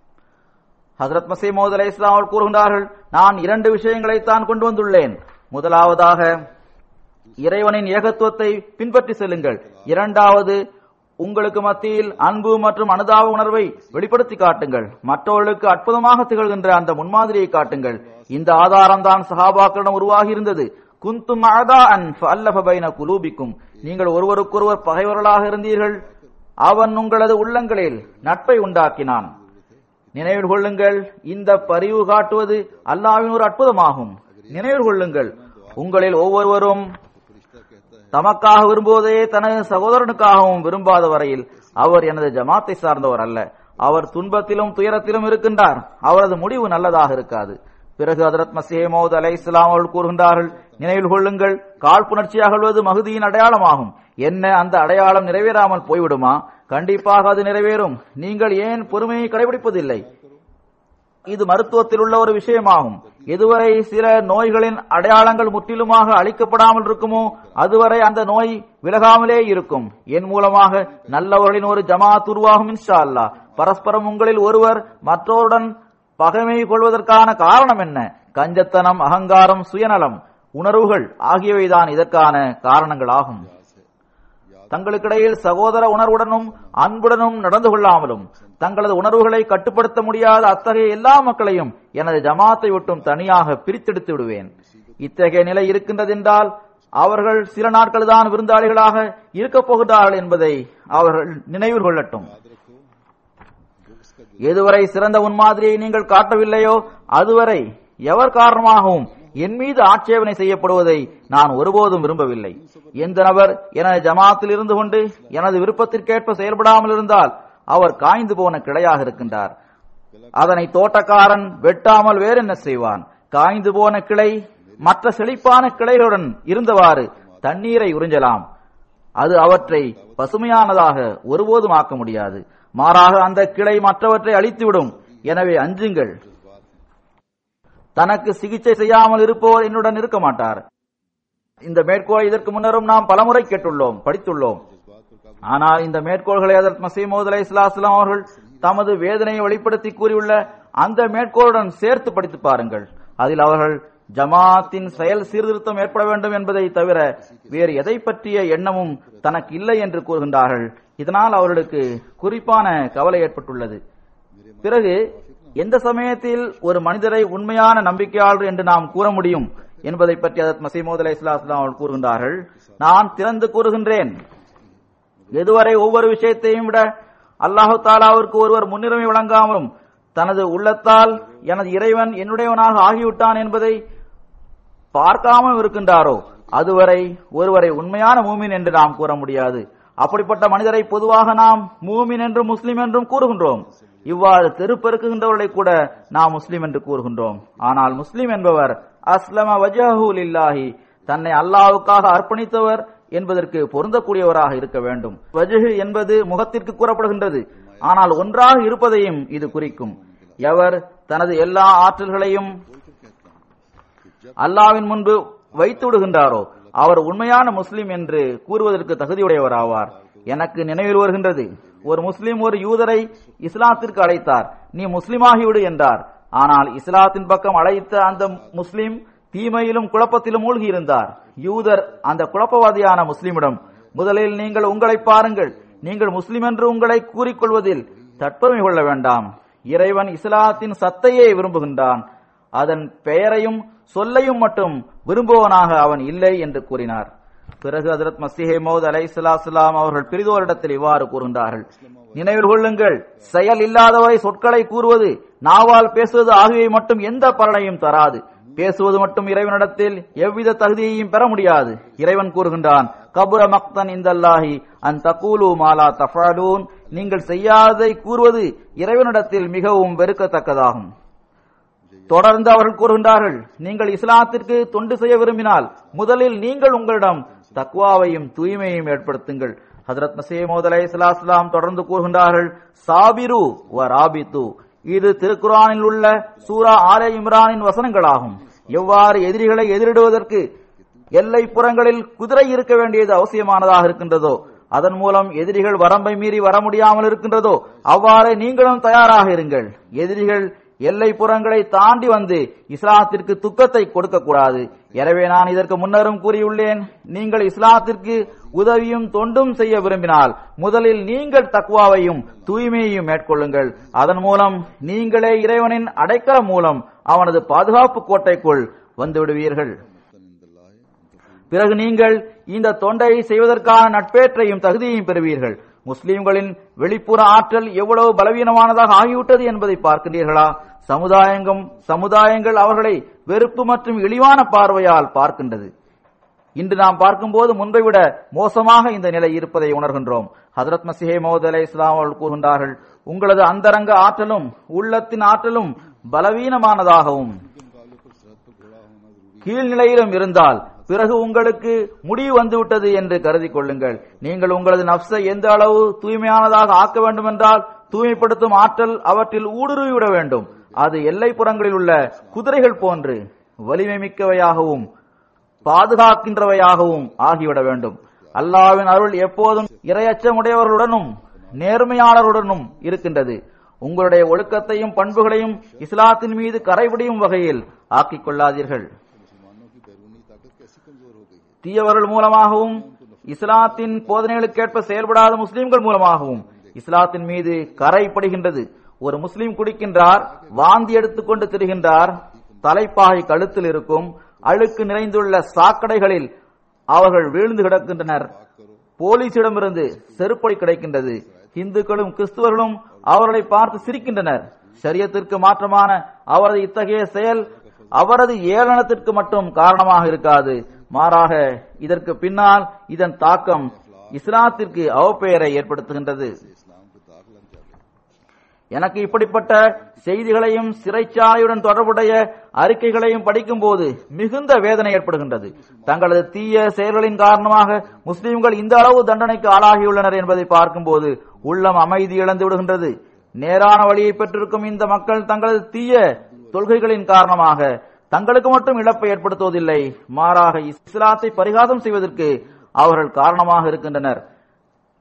S3: ஹசரத் மசீமோத் அலை இஸ்லாம் அவர்கள் கூறுகின்றார்கள் நான் இரண்டு விஷயங்களை தான் கொண்டு வந்துள்ளேன் முதலாவதாக இறைவனின் ஏகத்துவத்தை பின்பற்றி செல்லுங்கள் இரண்டாவது உங்களுக்கு மத்தியில் அன்பு மற்றும் அனுதாப உணர்வை வெளிப்படுத்தி காட்டுங்கள் மற்றவர்களுக்கு அற்புதமாக திகழ்கின்ற அந்த முன்மாதிரியை காட்டுங்கள் இந்த ஆதாரம் தான் சஹாபாக்களிடம் உருவாகி இருந்தது குந்தும் அதா அன் அல்லஃப பைன குலூபிக்கும் நீங்கள் ஒருவருக்கொருவர் பகைவர்களாக இருந்தீர்கள் அவன் உங்களது உள்ளங்களில் நட்பை உண்டாக்கினான் நினைவில் கொள்ளுங்கள் இந்த பரிவு காட்டுவது அல்லாவின் ஒரு அற்புதமாகும் நினைவில் கொள்ளுங்கள் உங்களில் ஒவ்வொருவரும் தமக்காக விரும்புவதையே தனது சகோதரனுக்காகவும் விரும்பாத வரையில் அவர் எனது ஜமாத்தை சார்ந்தவர் அல்ல அவர் துன்பத்திலும் துயரத்திலும் இருக்கின்றார் அவரது முடிவு நல்லதாக இருக்காது பிறகு ஹதரத் மசீமோத் அலை இஸ்லாம் அவர்கள் கூறுகின்றார்கள் நினைவில் கொள்ளுங்கள் காழ்ப்புணர்ச்சியாக கொள்வது மகுதியின் அடையாளமாகும் என்ன அந்த அடையாளம் நிறைவேறாமல் போய்விடுமா கண்டிப்பாக அது நிறைவேறும் நீங்கள் ஏன் பொறுமையை கடைபிடிப்பதில்லை இது மருத்துவத்தில் உள்ள ஒரு விஷயமாகும் எதுவரை சில நோய்களின் அடையாளங்கள் முற்றிலுமாக அழிக்கப்படாமல் இருக்குமோ அதுவரை அந்த நோய் விலகாமலே இருக்கும் என் மூலமாக நல்லவர்களின் ஒரு ஜமாத் உருவாகும் இன்ஷா அல்லாஹ் பரஸ்பரம் உங்களில் ஒருவர் மற்றவருடன் பகைமை கொள்வதற்கான காரணம் என்ன கஞ்சத்தனம் அகங்காரம் சுயநலம் உணர்வுகள் ஆகியவைதான் இதற்கான காரணங்களாகும் தங்களுக்கிடையில் சகோதர உணர்வுடனும் அன்புடனும் நடந்து கொள்ளாமலும் தங்களது உணர்வுகளை கட்டுப்படுத்த முடியாத அத்தகைய எல்லா மக்களையும் எனது ஜமாத்தை விட்டும் தனியாக பிரித்தெடுத்து விடுவேன் இத்தகைய நிலை இருக்கின்றது என்றால் அவர்கள் சில நாட்கள் தான் விருந்தாளிகளாக இருக்கப் போகிறார்கள் என்பதை அவர்கள் நினைவில் கொள்ளட்டும் எதுவரை சிறந்த முன்மாதிரியை நீங்கள் காட்டவில்லையோ அதுவரை எவர் காரணமாகவும் என் மீது ஆட்சேபனை செய்யப்படுவதை நான் ஒருபோதும் விரும்பவில்லை எந்த நபர் எனது ஜமாத்தில் இருந்து கொண்டு எனது விருப்பத்திற்கேற்ப செயல்படாமல் இருந்தால் அவர் காய்ந்து போன கிளையாக இருக்கின்றார் அதனை தோட்டக்காரன் வெட்டாமல் வேறென்ன செய்வான் காய்ந்து போன கிளை மற்ற செழிப்பான கிளைகளுடன் இருந்தவாறு தண்ணீரை உறிஞ்சலாம் அது அவற்றை பசுமையானதாக ஒருபோதும் ஆக்க முடியாது மாறாக அந்த கிளை மற்றவற்றை அழித்துவிடும் எனவே அஞ்சுங்கள் தனக்கு சிகிச்சை செய்யாமல் இருப்பவர் என்னுடன் இருக்க மாட்டார் இந்த மேற்கோள் இதற்கு முன்னரும் நாம் பலமுறை கேட்டுள்ளோம் படித்துள்ளோம் ஆனால் இந்த மேற்கோள்களை அதற்கு மசீமோத் அலை இஸ்லாஸ்லாம் அவர்கள் தமது வேதனையை வெளிப்படுத்தி கூறியுள்ள அந்த மேற்கோளுடன் சேர்த்து படித்து பாருங்கள் அதில் அவர்கள் ஜமாத்தின் செயல் சீர்திருத்தம் ஏற்பட வேண்டும் என்பதை தவிர வேறு எதை பற்றிய எண்ணமும் தனக்கு இல்லை என்று கூறுகின்றார்கள் இதனால் அவர்களுக்கு குறிப்பான கவலை ஏற்பட்டுள்ளது பிறகு எந்த சமயத்தில் ஒரு மனிதரை உண்மையான நம்பிக்கையாளர் என்று நாம் கூற முடியும் என்பதை பற்றி அதத் மசீமோத் அலை இஸ்லாம் அவர்கள் கூறுகின்றார்கள் நான் திறந்து கூறுகின்றேன் எதுவரை ஒவ்வொரு விஷயத்தையும் விட அல்லாஹு தாலாவிற்கு ஒருவர் முன்னுரிமை வழங்காமலும் தனது உள்ளத்தால் எனது இறைவன் என்னுடையவனாக ஆகிவிட்டான் என்பதை பார்க்காமல் இருக்கின்றாரோ அதுவரை ஒருவரை உண்மையான மூமின் என்று நாம் கூற முடியாது அப்படிப்பட்ட மனிதரை பொதுவாக நாம் மூமின் என்றும் முஸ்லிம் என்றும் கூறுகின்றோம் இவ்வாறு தெருப்பெருக்குகின்றவர்களை கூட நாம் முஸ்லிம் என்று கூறுகின்றோம் ஆனால் முஸ்லிம் என்பவர் அஸ்லம வஜஹு லில்லாஹி தன்னை அல்லாஹ்வுக்காக அர்ப்பணித்தவர் என்பதற்கு பொருந்தக்கூடியவராக இருக்க வேண்டும் வஜஹு என்பது முகத்திற்கு கூறப்படுகின்றது ஆனால் ஒன்றாக இருப்பதையும் இது குறிக்கும் எவர் தனது எல்லா ஆற்றல்களையும் அல்லாவின் முன்பு வைத்து விடுகின்றாரோ அவர் உண்மையான முஸ்லிம் என்று கூறுவதற்கு தகுதியுடையவர் ஆவார் எனக்கு நினைவில் வருகின்றது ஒரு முஸ்லிம் ஒரு யூதரை இஸ்லாத்திற்கு அழைத்தார் நீ முஸ்லிமாகிவிடு என்றார் ஆனால் இஸ்லாத்தின் பக்கம் அழைத்த அந்த முஸ்லிம் தீமையிலும் குழப்பத்திலும் மூழ்கி இருந்தார் யூதர் அந்த குழப்பவாதியான முஸ்லிமிடம் முதலில் நீங்கள் உங்களை பாருங்கள் நீங்கள் முஸ்லிம் என்று உங்களை கூறிக்கொள்வதில் தற்பெருமை கொள்ள வேண்டாம் இறைவன் இஸ்லாத்தின் சத்தையே விரும்புகின்றான் அதன் பெயரையும் சொல்லையும் மட்டும் விரும்புவனாக அவன் இல்லை என்று கூறினார் பிறகு ஹஜரத் மசிஹே மௌத் அலை சலாம் அவர்கள் பிரிதோரிடத்தில் இவ்வாறு கூறுகின்றார்கள் நினைவில் கொள்ளுங்கள் செயல் இல்லாதவரை சொற்களை கூறுவது நாவால் பேசுவது ஆகியவை மட்டும் எந்த பலனையும் தராது பேசுவது மட்டும் இறைவனிடத்தில் எவ்வித தகுதியையும் பெற முடியாது இறைவன் கூறுகின்றான் கபுர மக்தன் இந்தல்லாஹி அன் தகூலு மாலா தஃபாலூன் நீங்கள் செய்யாததை கூறுவது இறைவனிடத்தில் மிகவும் வெறுக்கத்தக்கதாகும் தொடர்ந்து அவர்கள் கூறுகின்றார்கள் நீங்கள் இஸ்லாத்திற்கு தொண்டு செய்ய விரும்பினால் முதலில் நீங்கள் உங்களிடம் தக்வாவையும் தூய்மையையும் ஏற்படுத்துங்கள் ஹசரத் மசீமோத் அலை இஸ்லாம் தொடர்ந்து கூறுகின்றார்கள் சாபிரு வ ராபித்து இது திருக்குரானில் உள்ள சூரா ஆலே இம்ரானின் வசனங்களாகும் எவ்வாறு எதிரிகளை எதிரிடுவதற்கு எல்லை புறங்களில் குதிரை இருக்க வேண்டியது அவசியமானதாக இருக்கின்றதோ அதன் மூலம் எதிரிகள் வரம்பை மீறி வர முடியாமல் இருக்கின்றதோ அவ்வாறே நீங்களும் தயாராக இருங்கள் எதிரிகள் எல்லை புறங்களை தாண்டி வந்து இஸ்லாத்திற்கு துக்கத்தை கொடுக்க கூடாது எனவே நான் இதற்கு முன்னரும் கூறியுள்ளேன் நீங்கள் இஸ்லாத்திற்கு உதவியும் தொண்டும் செய்ய விரும்பினால் முதலில் நீங்கள் தக்குவாவையும் தூய்மையையும் மேற்கொள்ளுங்கள் அதன் மூலம் நீங்களே இறைவனின் அடைக்கலம் மூலம் அவனது பாதுகாப்பு கோட்டைக்குள் வந்து விடுவீர்கள் பிறகு நீங்கள் இந்த தொண்டை செய்வதற்கான நட்பேற்றையும் தகுதியையும் பெறுவீர்கள் முஸ்லிம்களின் வெளிப்புற ஆற்றல் எவ்வளவு பலவீனமானதாக ஆகிவிட்டது என்பதை பார்க்கின்றீர்களா சமுதாயங்கம் சமுதாயங்கள் அவர்களை வெறுப்பு மற்றும் இழிவான பார்வையால் பார்க்கின்றது இன்று நாம் பார்க்கும்போது முன்பை விட மோசமாக இந்த நிலை இருப்பதை உணர்கின்றோம் ஹதரத் மசிஹே மோத் அலை இஸ்லாம் அவர்கள் கூறுகின்றார்கள் உங்களது அந்தரங்க ஆற்றலும் உள்ளத்தின் ஆற்றலும் பலவீனமானதாகவும் கீழ்நிலையிலும் இருந்தால் பிறகு உங்களுக்கு முடிவு வந்துவிட்டது என்று கருதி கொள்ளுங்கள் நீங்கள் உங்களது நப்சை எந்த அளவு தூய்மையானதாக ஆக்க வேண்டும் என்றால் தூய்மைப்படுத்தும் ஆற்றல் அவற்றில் ஊடுருவிவிட வேண்டும் அது எல்லைப்புறங்களில் உள்ள குதிரைகள் போன்று வலிமை மிக்கவையாகவும் பாதுகாக்கின்றவையாகவும் ஆகிவிட வேண்டும் அல்லாவின் அருள் எப்போதும் இரையச்சமுடையவர்களுடனும் நேர்மையாளர்களுடனும் இருக்கின்றது உங்களுடைய ஒழுக்கத்தையும் பண்புகளையும் இஸ்லாத்தின் மீது கரைபிடியும் வகையில் ஆக்கிக் கொள்ளாதீர்கள் தீயவர்கள் மூலமாகவும் இஸ்லாத்தின் போதனைகளுக்கேற்ப செயல்படாத முஸ்லிம்கள் மூலமாகவும் இஸ்லாத்தின் மீது கரைப்படுகின்றது ஒரு முஸ்லிம் குடிக்கின்றார் வாந்தி எடுத்துக்கொண்டு திரிகின்றார் தலைப்பாகை கழுத்தில் இருக்கும் அழுக்கு நிறைந்துள்ள சாக்கடைகளில் அவர்கள் வீழ்ந்து கிடக்கின்றனர் போலீசிடமிருந்து செருப்படி கிடைக்கின்றது இந்துக்களும் கிறிஸ்துவர்களும் அவர்களை பார்த்து சிரிக்கின்றனர் சரியத்திற்கு மாற்றமான அவரது இத்தகைய செயல் அவரது ஏளனத்திற்கு மட்டும் காரணமாக இருக்காது மாறாக இதற்கு பின்னால் இதன் தாக்கம் இஸ்லாத்திற்கு அவப்பெயரை ஏற்படுத்துகின்றது எனக்கு இப்படிப்பட்ட செய்திகளையும் சிறைச்சாலையுடன் தொடர்புடைய அறிக்கைகளையும் படிக்கும் போது மிகுந்த வேதனை ஏற்படுகின்றது தங்களது தீய செயல்களின் காரணமாக முஸ்லிம்கள் இந்த அளவு தண்டனைக்கு ஆளாகியுள்ளனர் என்பதை பார்க்கும்போது உள்ளம் அமைதி இழந்து விடுகின்றது நேரான வழியை பெற்றிருக்கும் இந்த மக்கள் தங்களது தீய தொல்கைகளின் காரணமாக தங்களுக்கு மட்டும் இழப்பை ஏற்படுத்துவதில்லை மாறாக இஸ்லாத்தை பரிகாசம் செய்வதற்கு அவர்கள் காரணமாக இருக்கின்றனர்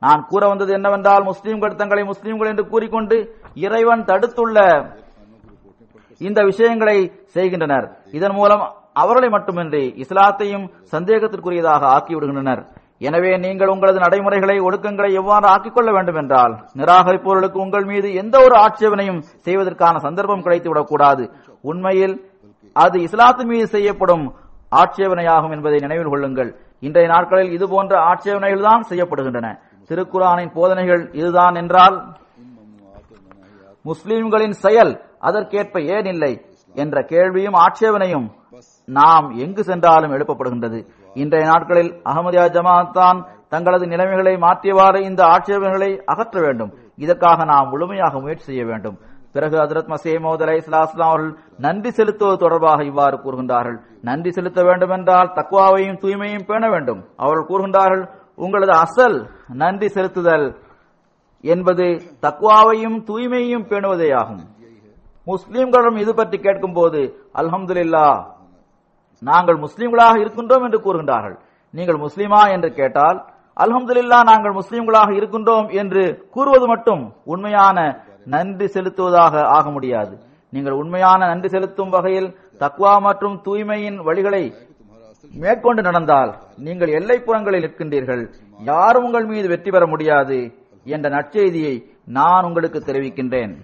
S3: நான் கூற வந்தது என்னவென்றால் முஸ்லிம்கள் தங்களை முஸ்லிம்கள் என்று கூறிக்கொண்டு இறைவன் தடுத்துள்ள இந்த விஷயங்களை செய்கின்றனர் இதன் மூலம் அவர்களை மட்டுமின்றி இஸ்லாத்தையும் சந்தேகத்திற்குரியதாக ஆக்கிவிடுகின்றனர் எனவே நீங்கள் உங்களது நடைமுறைகளை ஒழுக்கங்களை எவ்வாறு ஆக்கிக் கொள்ள வேண்டும் என்றால் நிராகரிப்பவர்களுக்கு உங்கள் மீது எந்த ஒரு ஆட்சேபனையும் செய்வதற்கான சந்தர்ப்பம் கிடைத்துவிடக் கூடாது உண்மையில் அது இஸ்லாத்தின் மீது செய்யப்படும் ஆட்சேபனையாகும் என்பதை நினைவில் கொள்ளுங்கள் இன்றைய நாட்களில் இது போன்ற ஆட்சேபனைகள் தான் செய்யப்படுகின்றன திருக்குரானின் போதனைகள் இதுதான் என்றால் முஸ்லிம்களின் செயல் அதற்கேற்ப ஏன் இல்லை என்ற கேள்வியும் ஆட்சேபனையும் நாம் எங்கு சென்றாலும் எழுப்பப்படுகின்றது இன்றைய நாட்களில் அகமதியா ஜமாத் தான் தங்களது நிலைமைகளை மாற்றியவாறு இந்த ஆட்சேபனைகளை அகற்ற வேண்டும் இதற்காக நாம் முழுமையாக முயற்சி செய்ய வேண்டும் பிறகு ஹசரத் மசீமோத் அலை இஸ்லாம் அவர்கள் நன்றி செலுத்துவது தொடர்பாக இவ்வாறு கூறுகின்றார்கள் நன்றி செலுத்த வேண்டும் என்றால் தக்குவாவையும் தூய்மையும் பேண வேண்டும் அவர்கள் கூறுகின்றார்கள் உங்களது அசல் நன்றி செலுத்துதல் என்பது தக்குவாவையும் தூய்மையையும் பேணுவதேயாகும் முஸ்லிம்களிடம் இது பற்றி கேட்கும் போது அல்ஹம்துலில்லா நாங்கள் முஸ்லிம்களாக இருக்கின்றோம் என்று கூறுகின்றார்கள் நீங்கள் முஸ்லிமா என்று கேட்டால் அல்ஹம்துலில்லா நாங்கள் முஸ்லிம்களாக இருக்கின்றோம் என்று கூறுவது மட்டும் உண்மையான நன்றி செலுத்துவதாக ஆக முடியாது நீங்கள் உண்மையான நன்றி செலுத்தும் வகையில் தக்வா மற்றும் தூய்மையின் வழிகளை மேற்கொண்டு நடந்தால் நீங்கள் எல்லைப்புறங்களில் நிற்கின்றீர்கள் யாரும் உங்கள் மீது வெற்றி பெற முடியாது என்ற நற்செய்தியை நான் உங்களுக்கு தெரிவிக்கின்றேன்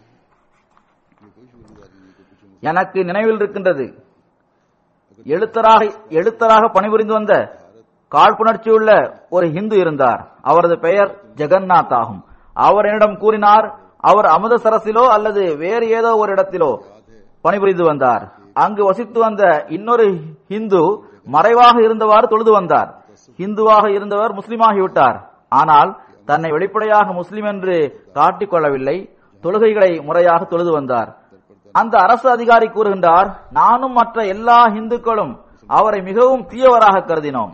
S3: எனக்கு நினைவில் இருக்கின்றது எழுத்தராக எழுத்தராக பணிபுரிந்து வந்த காழ்ப்புணர்ச்சியுள்ள ஒரு ஹிந்து இருந்தார் அவரது பெயர் ஜெகநாத் ஆகும் அவர் என்னிடம் கூறினார் அவர் அமுதசரசிலோ அல்லது வேறு ஏதோ ஒரு இடத்திலோ பணிபுரிந்து வந்தார் அங்கு வசித்து வந்த இன்னொரு ஹிந்து மறைவாக இருந்தவாறு தொழுது வந்தார் ஹிந்துவாக இருந்தவர் முஸ்லிமாகிவிட்டார் ஆனால் தன்னை வெளிப்படையாக முஸ்லிம் என்று காட்டிக் கொள்ளவில்லை தொழுகைகளை முறையாக தொழுது வந்தார் அந்த அரசு அதிகாரி கூறுகின்றார் நானும் மற்ற எல்லா இந்துக்களும் அவரை மிகவும் தீயவராக கருதினோம்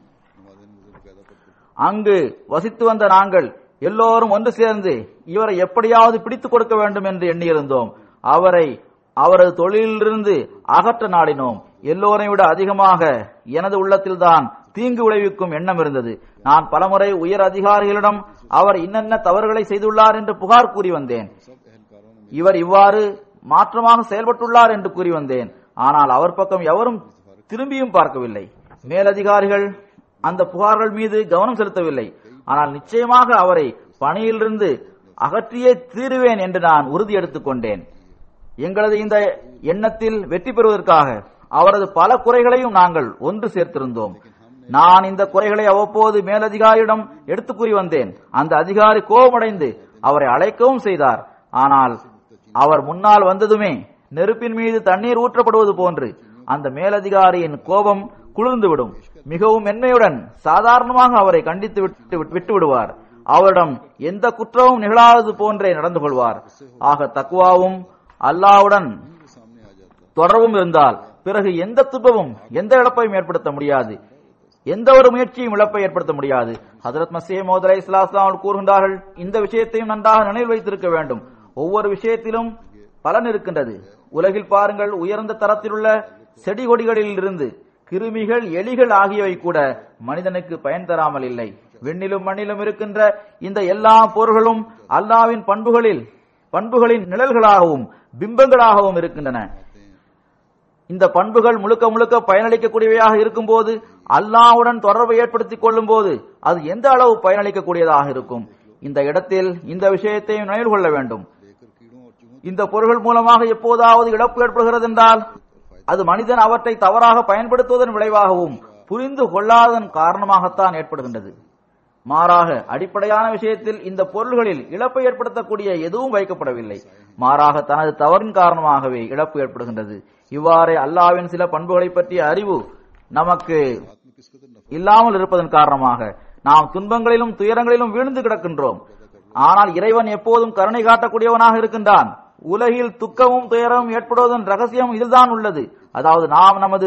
S3: அங்கு வசித்து வந்த நாங்கள் எல்லோரும் ஒன்று சேர்ந்து இவரை எப்படியாவது பிடித்துக் கொடுக்க வேண்டும் என்று எண்ணியிருந்தோம் அவரை அவரது தொழிலிலிருந்து அகற்ற நாடினோம் எல்லோரையும் விட அதிகமாக எனது உள்ளத்தில்தான் தீங்கு விளைவிக்கும் எண்ணம் இருந்தது நான் பலமுறை உயர் அதிகாரிகளிடம் அவர் இன்னென்ன தவறுகளை செய்துள்ளார் என்று புகார் கூறி வந்தேன் இவர் இவ்வாறு மாற்றமாக செயல்பட்டுள்ளார் என்று கூறி வந்தேன் ஆனால் அவர் பக்கம் எவரும் திரும்பியும் பார்க்கவில்லை மேலதிகாரிகள் அந்த புகார்கள் மீது கவனம் செலுத்தவில்லை ஆனால் நிச்சயமாக அவரை பணியிலிருந்து அகற்றியே தீருவேன் என்று நான் உறுதி எடுத்துக் கொண்டேன் எங்களது இந்த எண்ணத்தில் வெற்றி பெறுவதற்காக அவரது பல குறைகளையும் நாங்கள் ஒன்று சேர்த்திருந்தோம் நான் இந்த குறைகளை அவ்வப்போது மேலதிகாரியிடம் எடுத்து கூறி வந்தேன் அந்த அதிகாரி கோபமடைந்து அவரை அழைக்கவும் செய்தார் ஆனால் அவர் முன்னால் வந்ததுமே நெருப்பின் மீது தண்ணீர் ஊற்றப்படுவது போன்று அந்த மேலதிகாரியின் கோபம் குளிர்ந்துவிடும் மிகவும் மென்மையுடன் சாதாரணமாக அவரை கண்டித்து விட்டு விட்டு விடுவார் அவரிடம் எந்த குற்றமும் நிகழாதது போன்றே நடந்து கொள்வார் ஆக தக்குவாவும் அல்லாவுடன் தொடர்பும் இருந்தால் பிறகு எந்த துன்பமும் எந்த இழப்பையும் ஏற்படுத்த முடியாது எந்த ஒரு முயற்சியும் இழப்பை ஏற்படுத்த முடியாது ஹசரத் மசீ மோதலை இஸ்லாம் கூறுகின்றார்கள் இந்த விஷயத்தையும் நன்றாக நினைவில் வைத்திருக்க வேண்டும் ஒவ்வொரு விஷயத்திலும் பலன் இருக்கின்றது உலகில் பாருங்கள் உயர்ந்த தரத்திலுள்ள செடி கொடிகளில் இருந்து கிருமிகள் எலிகள் ஆகியவை கூட மனிதனுக்கு பயன் தராமல் இல்லை விண்ணிலும் மண்ணிலும் இருக்கின்ற இந்த எல்லா பொருள்களும் அல்லாவின் பண்புகளில் பண்புகளின் நிழல்களாகவும் பிம்பங்களாகவும் இருக்கின்றன இந்த பண்புகள் முழுக்க முழுக்க பயனளிக்கக்கூடியவையாக இருக்கும்போது அல்லாவுடன் தொடர்பை ஏற்படுத்திக் கொள்ளும் போது அது எந்த அளவு பயனளிக்கக்கூடியதாக இருக்கும் இந்த இடத்தில் இந்த விஷயத்தையும் நினைவு கொள்ள வேண்டும் இந்த பொருள்கள் மூலமாக எப்போதாவது இழப்பு ஏற்படுகிறது என்றால் அது மனிதன் அவற்றை தவறாக பயன்படுத்துவதன் விளைவாகவும் புரிந்து கொள்ளாததன் காரணமாகத்தான் ஏற்படுகின்றது மாறாக அடிப்படையான விஷயத்தில் இந்த பொருள்களில் இழப்பை ஏற்படுத்தக்கூடிய எதுவும் வைக்கப்படவில்லை மாறாக தனது தவறின் காரணமாகவே இழப்பு ஏற்படுகின்றது இவ்வாறே அல்லாவின் சில பண்புகளை பற்றிய அறிவு நமக்கு இல்லாமல் இருப்பதன் காரணமாக நாம் துன்பங்களிலும் துயரங்களிலும் வீழ்ந்து கிடக்கின்றோம் ஆனால் இறைவன் எப்போதும் கருணை காட்டக்கூடியவனாக இருக்கின்றான் உலகில் துக்கமும் துயரமும் ஏற்படுவதன் ரகசியம் இதில்தான் உள்ளது அதாவது நாம் நமது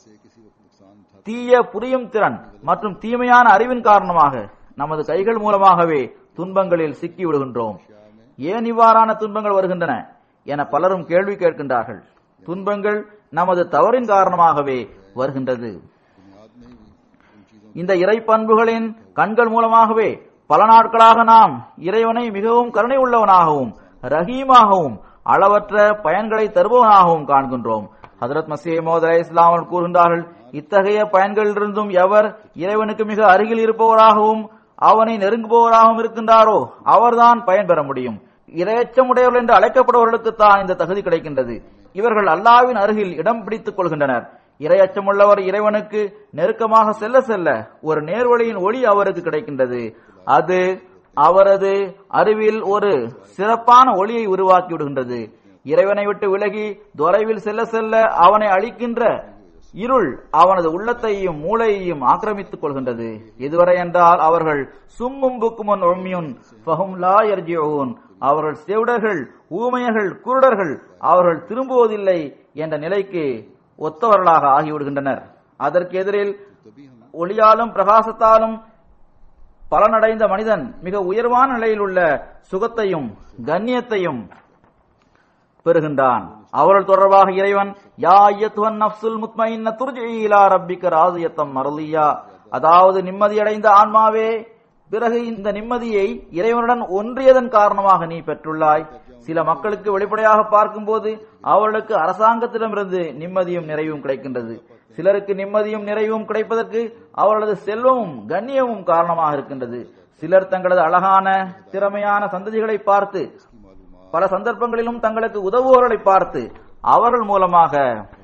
S3: தீய புரியும் திறன் மற்றும் தீமையான அறிவின் காரணமாக நமது கைகள் மூலமாகவே துன்பங்களில் சிக்கி விடுகின்றோம் ஏன் இவ்வாறான துன்பங்கள் வருகின்றன என பலரும் கேள்வி கேட்கின்றார்கள் துன்பங்கள் நமது தவறின் காரணமாகவே வருகின்றது இந்த இறை பண்புகளின் கண்கள் மூலமாகவே பல நாட்களாக நாம் இறைவனை மிகவும் கருணை உள்ளவனாகவும் ரஹீமாகவும் அளவற்ற பயன்களை தருபவனாகவும் காண்கின்றோம் ஹதரத் மசீமோத் அலை இஸ்லாமல் கூறுகின்றார்கள் இத்தகைய பயன்களிலிருந்தும் எவர் இறைவனுக்கு மிக அருகில் இருப்பவராகவும் அவனை நெருங்குபவராகவும் இருக்கின்றாரோ அவர்தான் பயன் பெற முடியும் இரையச்சமுடையவர்கள் என்று அழைக்கப்படுபவர்களுக்கு தான் இந்த தகுதி கிடைக்கின்றது இவர்கள் அல்லாவின் அருகில் இடம் பிடித்துக் கொள்கின்றனர் இரையச்சமுள்ளவர் இறைவனுக்கு நெருக்கமாக செல்ல செல்ல ஒரு நேர்வழியின் ஒளி அவருக்கு கிடைக்கின்றது அது அவரது அறிவில் ஒரு சிறப்பான ஒளியை உருவாக்கி விடுகின்றது இறைவனை விட்டு விலகி தொலைவில் செல்ல செல்ல அவனை அழிக்கின்ற இருள் அவனது உள்ளத்தையும் மூளையையும் ஆக்கிரமித்துக் கொள்கின்றது இதுவரை என்றால் அவர்கள் சும்மும் புக்குமுன் ஒம்மியுன் ஃபஹும் லா யர்ஜிஊன் அவர்கள் செவிடர்கள் ஊமையர்கள் குருடர்கள் அவர்கள் திரும்புவதில்லை என்ற நிலைக்கு ஒத்தவர்களாக ஆகிவிடுகின்றனர் அதற்கு எதிரில் ஒளியாலும் பிரகாசத்தாலும் பலனடைந்த மனிதன் மிக உயர்வான நிலையில் உள்ள சுகத்தையும் கண்ணியத்தையும் பெறுகின்றான் அவர்கள் தொடர்பாக இறைவன் யா ஐயத்துவன் நப்சுல் முத்மைன்ன துர்ஜி இலா ரப்பிக்க ராசியத்தம் மரலியா அதாவது நிம்மதியடைந்த ஆன்மாவே பிறகு இந்த நிம்மதியை இறைவனுடன் ஒன்றியதன் காரணமாக நீ பெற்றுள்ளாய் சில மக்களுக்கு வெளிப்படையாக பார்க்கும்போது அவர்களுக்கு அரசாங்கத்திடமிருந்து நிம்மதியும் நிறைவும் கிடைக்கின்றது சிலருக்கு நிம்மதியும் நிறைவும் கிடைப்பதற்கு அவர்களது செல்வமும் கண்ணியமும் காரணமாக இருக்கின்றது சிலர் தங்களது அழகான திறமையான சந்ததிகளை பார்த்து பல சந்தர்ப்பங்களிலும் தங்களுக்கு உதவுவோர்களை பார்த்து அவர்கள் மூலமாக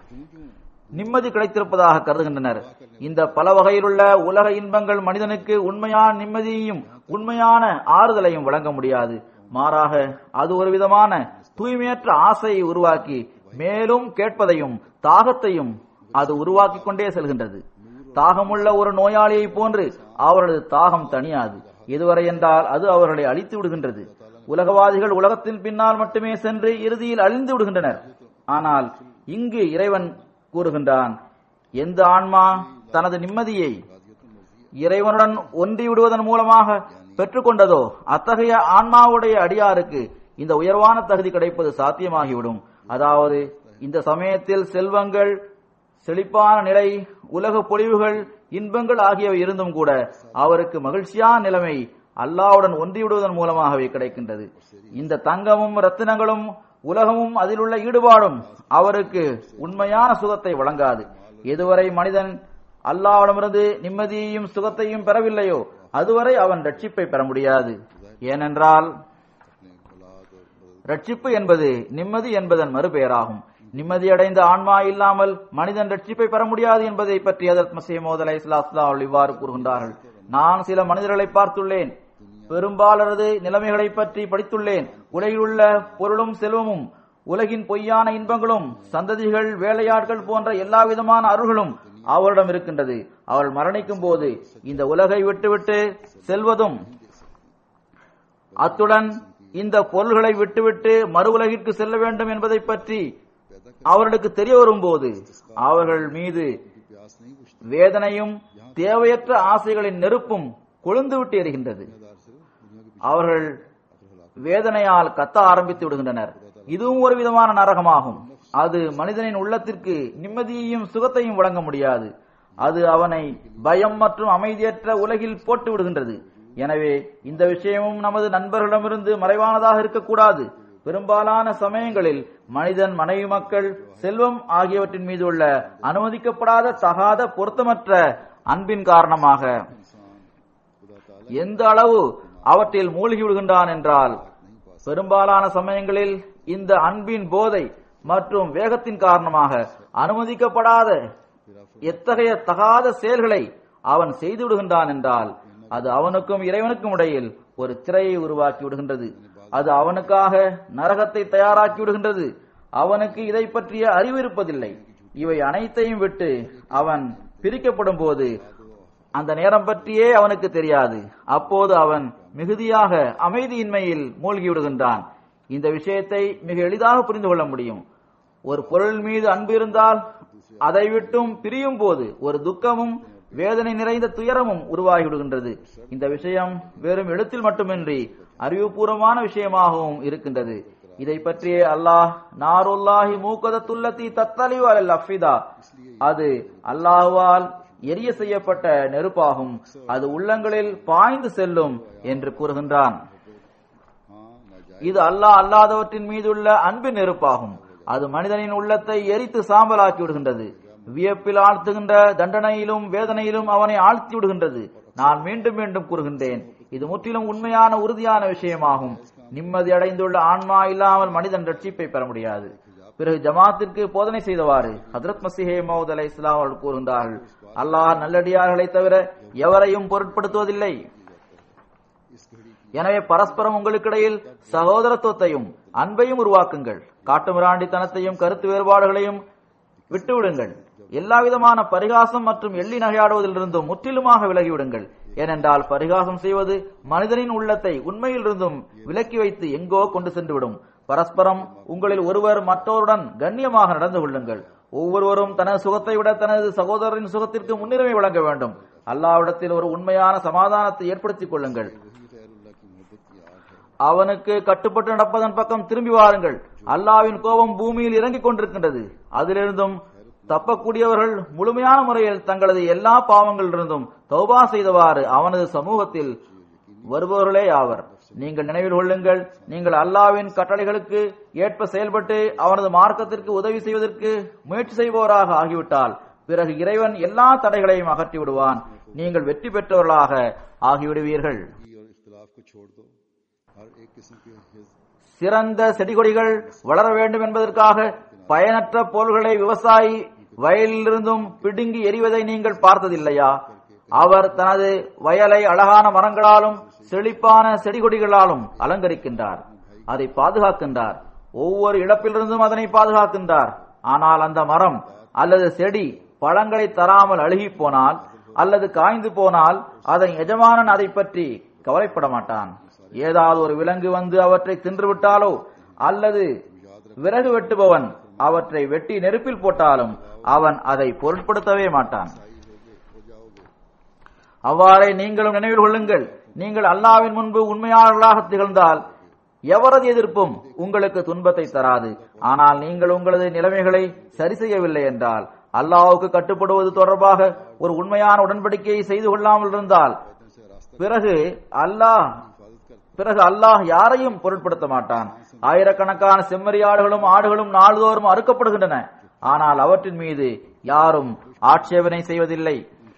S3: நிம்மதி கிடைத்திருப்பதாக கருதுகின்றனர் இந்த பல வகையிலுள்ள உலக இன்பங்கள் மனிதனுக்கு உண்மையான நிம்மதியையும் உண்மையான ஆறுதலையும் வழங்க முடியாது மாறாக அது ஒரு விதமான தூய்மையற்ற ஆசையை உருவாக்கி மேலும் கேட்பதையும் தாகத்தையும் அது உருவாக்கிக் கொண்டே செல்கின்றது தாகமுள்ள ஒரு நோயாளியை போன்று அவரது தாகம் தணியாது எதுவரை என்றால் அது அவர்களை அழித்து விடுகின்றது உலகவாதிகள் உலகத்தின் பின்னால் மட்டுமே சென்று இறுதியில் அழிந்து விடுகின்றனர் ஆனால் இங்கு இறைவன் கூறுகின்றான் எந்த ஆன்மா தனது நிம்மதியை இறைவனுடன் ஒன்றி விடுவதன் மூலமாக பெற்றுக்கொண்டதோ அத்தகைய ஆன்மாவுடைய அடியாருக்கு இந்த உயர்வான தகுதி கிடைப்பது சாத்தியமாகிவிடும் அதாவது இந்த சமயத்தில் செல்வங்கள் செழிப்பான நிலை உலக பொழிவுகள் இன்பங்கள் ஆகியவை இருந்தும் கூட அவருக்கு மகிழ்ச்சியான நிலைமை அல்லாவுடன் ஒன்றிவிடுவதன் மூலமாகவே கிடைக்கின்றது இந்த தங்கமும் ரத்தினங்களும் உலகமும் அதில் உள்ள ஈடுபாடும் அவருக்கு உண்மையான சுகத்தை வழங்காது எதுவரை மனிதன் அல்லாவிடமிருந்து நிம்மதியையும் சுகத்தையும் பெறவில்லையோ அதுவரை அவன் ரட்சிப்பை பெற முடியாது ஏனென்றால் ரட்சிப்பு என்பது நிம்மதி என்பதன் மறுபெயராகும் நிம்மதியடைந்த ஆன்மா இல்லாமல் மனிதன் ரட்சிப்பை பெற முடியாது என்பதை பற்றி அதற்கு மசீமோத் அலை இஸ்லாஸ்லாம் இவ்வாறு கூறுகின்றார்கள் நான் சில மனிதர்களை பார்த்துள்ளேன் பெரும்பாலரது நிலைமைகளை பற்றி படித்துள்ளேன் உலகில் உள்ள பொருளும் செல்வமும் உலகின் பொய்யான இன்பங்களும் சந்ததிகள் வேலையாட்கள் போன்ற எல்லா விதமான அருள்களும் அவரிடம் இருக்கின்றது அவள் மரணிக்கும் போது இந்த உலகை விட்டுவிட்டு செல்வதும் அத்துடன் இந்த பொருள்களை விட்டுவிட்டு மறு உலகிற்கு செல்ல வேண்டும் என்பதை பற்றி அவர்களுக்கு தெரிய வரும்போது அவர்கள் மீது வேதனையும் தேவையற்ற ஆசைகளின் நெருப்பும் கொழுந்துவிட்டு எரிகின்றது அவர்கள் வேதனையால் கத்த ஆரம்பித்து விடுகின்றனர் இதுவும் ஒரு விதமான நரகமாகும் அது மனிதனின் உள்ளத்திற்கு நிம்மதியையும் சுகத்தையும் வழங்க முடியாது அது அவனை பயம் மற்றும் அமைதியற்ற உலகில் போட்டு விடுகின்றது எனவே இந்த விஷயமும் நமது நண்பர்களிடமிருந்து மறைவானதாக இருக்கக்கூடாது பெரும்பாலான சமயங்களில் மனிதன் மனைவி மக்கள் செல்வம் ஆகியவற்றின் மீது உள்ள அனுமதிக்கப்படாத தகாத பொருத்தமற்ற அன்பின் காரணமாக எந்த அளவு அவற்றில் மூழ்கி விடுகின்றான் என்றால் பெரும்பாலான சமயங்களில் இந்த அன்பின் போதை மற்றும் வேகத்தின் காரணமாக அனுமதிக்கப்படாத எத்தகைய தகாத செயல்களை அவன் செய்து விடுகின்றான் என்றால் அது அவனுக்கும் இறைவனுக்கும் இடையில் ஒரு திரையை உருவாக்கி விடுகின்றது அது அவனுக்காக நரகத்தை தயாராக்கி விடுகின்றது அவனுக்கு இதை பற்றிய அறிவு இருப்பதில்லை இவை அனைத்தையும் விட்டு அவன் பிரிக்கப்படும் போது அந்த நேரம் பற்றியே அவனுக்கு தெரியாது அப்போது அவன் மிகுதியாக அமைதியின்மையில் மூழ்கி விடுகின்றான் இந்த விஷயத்தை மிக எளிதாக புரிந்து கொள்ள முடியும் ஒரு பொருள் மீது அன்பு இருந்தால் அதை விட்டும் பிரியும் போது ஒரு துக்கமும் வேதனை நிறைந்த துயரமும் உருவாகி விடுகின்றது இந்த விஷயம் வெறும் எழுத்தில் மட்டுமின்றி அறிவுபூர்வமான விஷயமாகவும் இருக்கின்றது இதை பற்றியே அல்லாஹ் நாருல்லாஹி மூக்கதத்துல்லத்தி தத்தலிவு அல் அஃபிதா அது அல்லாஹுவால் எரிய செய்யப்பட்ட நெருப்பாகும் அது உள்ளங்களில் பாய்ந்து செல்லும் என்று கூறுகின்றான் இது அல்லாஹ் அல்லாதவற்றின் மீதுள்ள அன்பின் நெருப்பாகும் அது மனிதனின் உள்ளத்தை எரித்து சாம்பலாக்கி விடுகின்றது வியப்பில் ஆழ்த்துகின்ற தண்டனையிலும் வேதனையிலும் அவனை ஆழ்த்தி விடுகின்றது நான் மீண்டும் மீண்டும் கூறுகின்றேன் இது முற்றிலும் உண்மையான உறுதியான விஷயமாகும் நிம்மதி அடைந்துள்ள ஆன்மா இல்லாமல் மனிதன் ரட்சிப்பை பெற முடியாது பிறகு ஜமாத்திற்கு போதனை செய்தவாறு ஹதரத் மசிஹே மௌத் அலை இஸ்லாம் அவர்கள் கூறுகின்றார்கள் அல்லாஹ் நல்லடியார்களை தவிர எவரையும் பொருட்படுத்துவதில்லை எனவே பரஸ்பரம் உங்களுக்கிடையில் சகோதரத்துவத்தையும் அன்பையும் உருவாக்குங்கள் காட்டுமிராண்டித்தனத்தையும் கருத்து வேறுபாடுகளையும் விட்டுவிடுங்கள் எல்லா விதமான பரிகாசம் மற்றும் எள்ளி நகையாடுவதிலிருந்தும் முற்றிலுமாக விலகிவிடுங்கள் ஏனென்றால் பரிகாசம் செய்வது மனிதனின் உள்ளத்தை உண்மையிலிருந்தும் விலக்கி வைத்து எங்கோ கொண்டு சென்றுவிடும் பரஸ்பரம் உங்களில் ஒருவர் மற்றவருடன் கண்ணியமாக நடந்து கொள்ளுங்கள் ஒவ்வொருவரும் தனது சுகத்தை விட தனது சகோதரரின் சுகத்திற்கு முன்னுரிமை வழங்க வேண்டும் அல்லாவிடத்தில் ஒரு உண்மையான சமாதானத்தை ஏற்படுத்திக் கொள்ளுங்கள் அவனுக்கு கட்டுப்பட்டு நடப்பதன் பக்கம் திரும்பி வாருங்கள் அல்லாவின் கோபம் பூமியில் இறங்கிக் கொண்டிருக்கின்றது அதிலிருந்தும் தப்பக்கூடியவர்கள் முழுமையான முறையில் தங்களது எல்லா பாவங்களிலிருந்தும் தௌபா செய்தவாறு அவனது சமூகத்தில் வருபவர்களே ஆவர் நீங்கள் நினைவில் கொள்ளுங்கள் நீங்கள் அல்லாவின் கட்டளைகளுக்கு ஏற்ப செயல்பட்டு அவனது மார்க்கத்திற்கு உதவி செய்வதற்கு முயற்சி செய்பவராக ஆகிவிட்டால் பிறகு இறைவன் எல்லா தடைகளையும் அகற்றி விடுவான் நீங்கள் வெற்றி பெற்றவர்களாக ஆகிவிடுவீர்கள்
S2: और इख्तलाफ को छोड़ दो हर एक किस्म के हिज
S3: சிறந்த செடிகொடிகள் வளர வேண்டும் என்பதற்காக பயனற்ற பொருள்களை விவசாயி வயலிலிருந்தும் பிடுங்கி எறிவதை நீங்கள் பார்த்ததில்லையா அவர் தனது வயலை அழகான மரங்களாலும் செழிப்பான செடிகொடிகளாலும் அலங்கரிக்கின்றார் அதை பாதுகாக்கின்றார் ஒவ்வொரு இழப்பிலிருந்தும் அதனை பாதுகாக்கின்றார் ஆனால் அந்த மரம் அல்லது செடி பழங்களை தராமல் அழுகி போனால் அல்லது காய்ந்து போனால் அதன் எஜமானன் அதை பற்றி கவலைப்பட மாட்டான் ஏதாவது ஒரு விலங்கு வந்து அவற்றை தின்றுவிட்டாலோ அல்லது விறகு வெட்டுபவன் அவற்றை வெட்டி நெருப்பில் போட்டாலும் அவன் அதை பொருட்படுத்தவே மாட்டான் அவ்வாறே நீங்களும் நினைவில் கொள்ளுங்கள் நீங்கள் அல்லாவின் முன்பு உண்மையாளர்களாக திகழ்ந்தால் எவரது எதிர்ப்பும் உங்களுக்கு துன்பத்தை தராது ஆனால் நீங்கள் உங்களது நிலைமைகளை சரி செய்யவில்லை என்றால் அல்லாஹ்வுக்கு கட்டுப்படுவது தொடர்பாக ஒரு உண்மையான உடன்படிக்கையை செய்து கொள்ளாமல் இருந்தால் பிறகு அல்லாஹ் பிறகு அல்லாஹ் யாரையும் பொருட்படுத்த மாட்டான் ஆயிரக்கணக்கான செம்மறியாடுகளும் ஆடுகளும் நாள்தோறும் அறுக்கப்படுகின்றன ஆனால் அவற்றின் மீது யாரும் ஆட்சேபனை செய்வதில்லை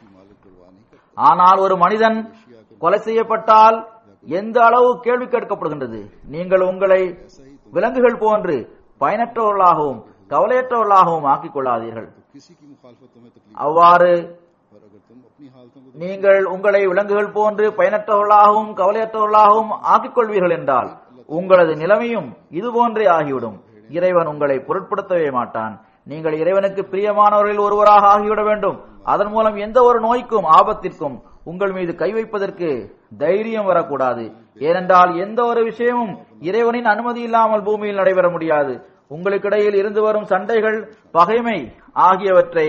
S3: ஆனால் ஒரு மனிதன் கொலை செய்யப்பட்டால் எந்த அளவு கேள்வி கேட்கப்படுகின்றது நீங்கள் உங்களை விலங்குகள் போன்று பயனற்றவர்களாகவும் கவலையற்றவர்களாகவும் ஆக்கிக் கொள்ளாதீர்கள்
S2: किसी की मुखालफत तुम्हें तकलीफ
S3: அவ்வாறு
S2: पर अगर तुम अपनी हालतों को
S3: நீங்கள் உங்களை விலங்குகள் போன்று பயனற்றவர்களாகவும் கவலையற்றவர்களாகவும் ஆக்கிக் கொள்வீர்கள் என்றால் உங்களது நிலைமையும் இது போன்றே ஆகிவிடும் இறைவன் உங்களை பொருட்படுத்தவே மாட்டான் நீங்கள் இறைவனுக்கு பிரியமானவர்களில் ஒருவராக ஆகிவிட வேண்டும் அதன் மூலம் எந்த ஒரு நோய்க்கும் ஆபத்திற்கும் உங்கள் மீது கை வைப்பதற்கு தைரியம் வரக்கூடாது ஏனென்றால் எந்த ஒரு விஷயமும் இறைவனின் அனுமதி இல்லாமல் பூமியில் நடைபெற முடியாது உங்களுக்கிடையில் இருந்து வரும் சண்டைகள் பகைமை ஆகியவற்றை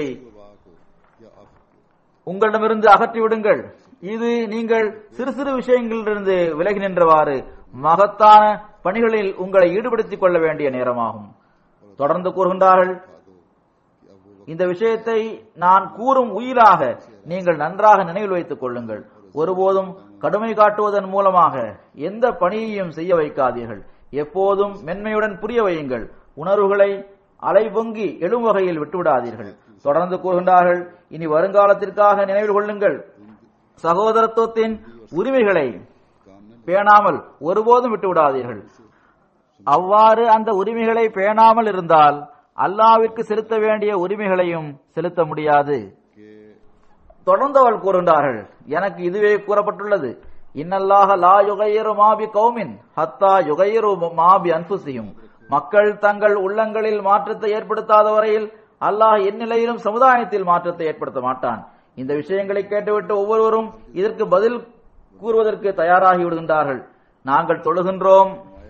S3: உங்களிடமிருந்து அகற்றி விடுங்கள் இது நீங்கள் சிறு சிறு விஷயங்களிலிருந்து விலகி நின்றவாறு மகத்தான பணிகளில் உங்களை ஈடுபடுத்திக் கொள்ள வேண்டிய நேரமாகும் தொடர்ந்து கூறுகின்றார்கள் இந்த விஷயத்தை நான் கூறும் உயிராக நீங்கள் நன்றாக நினைவில் வைத்துக் கொள்ளுங்கள் ஒருபோதும் கடுமை காட்டுவதன் மூலமாக எந்த பணியையும் செய்ய வைக்காதீர்கள் எப்போதும் மென்மையுடன் புரிய வையுங்கள் உணர்வுகளை அலைபொங்கி எழும் வகையில் விட்டுவிடாதீர்கள் தொடர்ந்து கூறுகின்றார்கள் இனி வருங்காலத்திற்காக நினைவில் கொள்ளுங்கள் சகோதரத்துவத்தின் உரிமைகளை பேணாமல் ஒருபோதும் விட்டுவிடாதீர்கள் அவ்வாறு அந்த உரிமைகளை பேணாமல் இருந்தால் அல்லாவிற்கு செலுத்த வேண்டிய உரிமைகளையும் செலுத்த முடியாது தொடர்ந்து அவள் கூறுகின்றார்கள் எனக்கு இதுவே கூறப்பட்டுள்ளது இன்னல்லாக லா யுகையரு மாபி கௌமின் ஹத்தா யுகையரு மாபி அன்புசியும் மக்கள் தங்கள் உள்ளங்களில் மாற்றத்தை ஏற்படுத்தாத வரையில் அல்லாஹ் எந்நிலையிலும் சமுதாயத்தில் மாற்றத்தை ஏற்படுத்த மாட்டான் இந்த விஷயங்களை கேட்டுவிட்டு ஒவ்வொருவரும் இதற்கு பதில் கூறுவதற்கு தயாராகி விடுகின்றார்கள் நாங்கள் தொழுகின்றோம்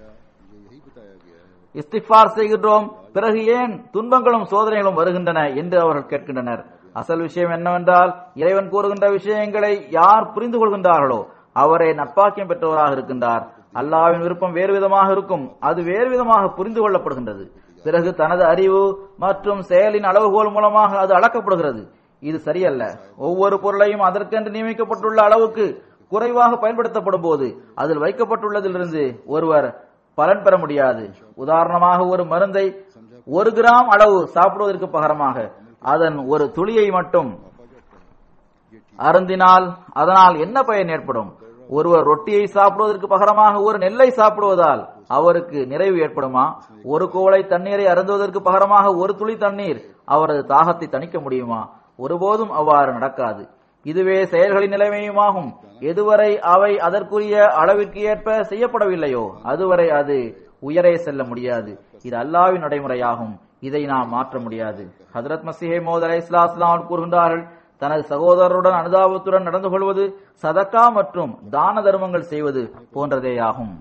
S3: இஸ்திஃபார் செய்கின்றோம் பிறகு ஏன் துன்பங்களும் சோதனைகளும் வருகின்றன என்று அவர்கள் கேட்கின்றனர் அசல் விஷயம் என்னவென்றால் இறைவன் கூறுகின்ற விஷயங்களை யார் புரிந்து கொள்கின்றார்களோ அவரே நட்பாக்கியம் பெற்றவராக இருக்கின்றார் அல்லாவின் விருப்பம் வேறு விதமாக இருக்கும் அது வேறு விதமாக புரிந்து கொள்ளப்படுகின்றது பிறகு தனது அறிவு மற்றும் செயலின் அளவுகோல் மூலமாக அது அளக்கப்படுகிறது இது சரியல்ல ஒவ்வொரு பொருளையும் அதற்கென்று நியமிக்கப்பட்டுள்ள அளவுக்கு குறைவாக பயன்படுத்தப்படும் போது அதில் வைக்கப்பட்டுள்ளதிலிருந்து ஒருவர் பலன் பெற முடியாது உதாரணமாக ஒரு மருந்தை ஒரு கிராம் அளவு சாப்பிடுவதற்கு பகரமாக அதன் ஒரு துளியை மட்டும் அருந்தினால் அதனால் என்ன பயன் ஏற்படும் ஒருவர் ரொட்டியை சாப்பிடுவதற்கு பகரமாக ஒரு நெல்லை சாப்பிடுவதால் அவருக்கு நிறைவு ஏற்படுமா ஒரு கோளை தண்ணீரை அருந்துவதற்கு பகரமாக ஒரு துளி தண்ணீர் அவரது தாகத்தை தணிக்க முடியுமா ஒருபோதும் அவ்வாறு நடக்காது இதுவே செயல்களின் நிலைமையுமாகும் எதுவரை அவை அதற்குரிய அளவிற்கு ஏற்ப செய்யப்படவில்லையோ அதுவரை அது உயரே செல்ல முடியாது இது அல்லாவின் நடைமுறையாகும் இதை நாம் மாற்ற முடியாது ஹதரத் மசிஹே மோத் அலை இஸ்லாம் கூறுகின்றார்கள் தனது சகோதரருடன் அனுதாபத்துடன் நடந்து கொள்வது சதக்கா மற்றும் தான தர்மங்கள் செய்வது போன்றதேயாகும்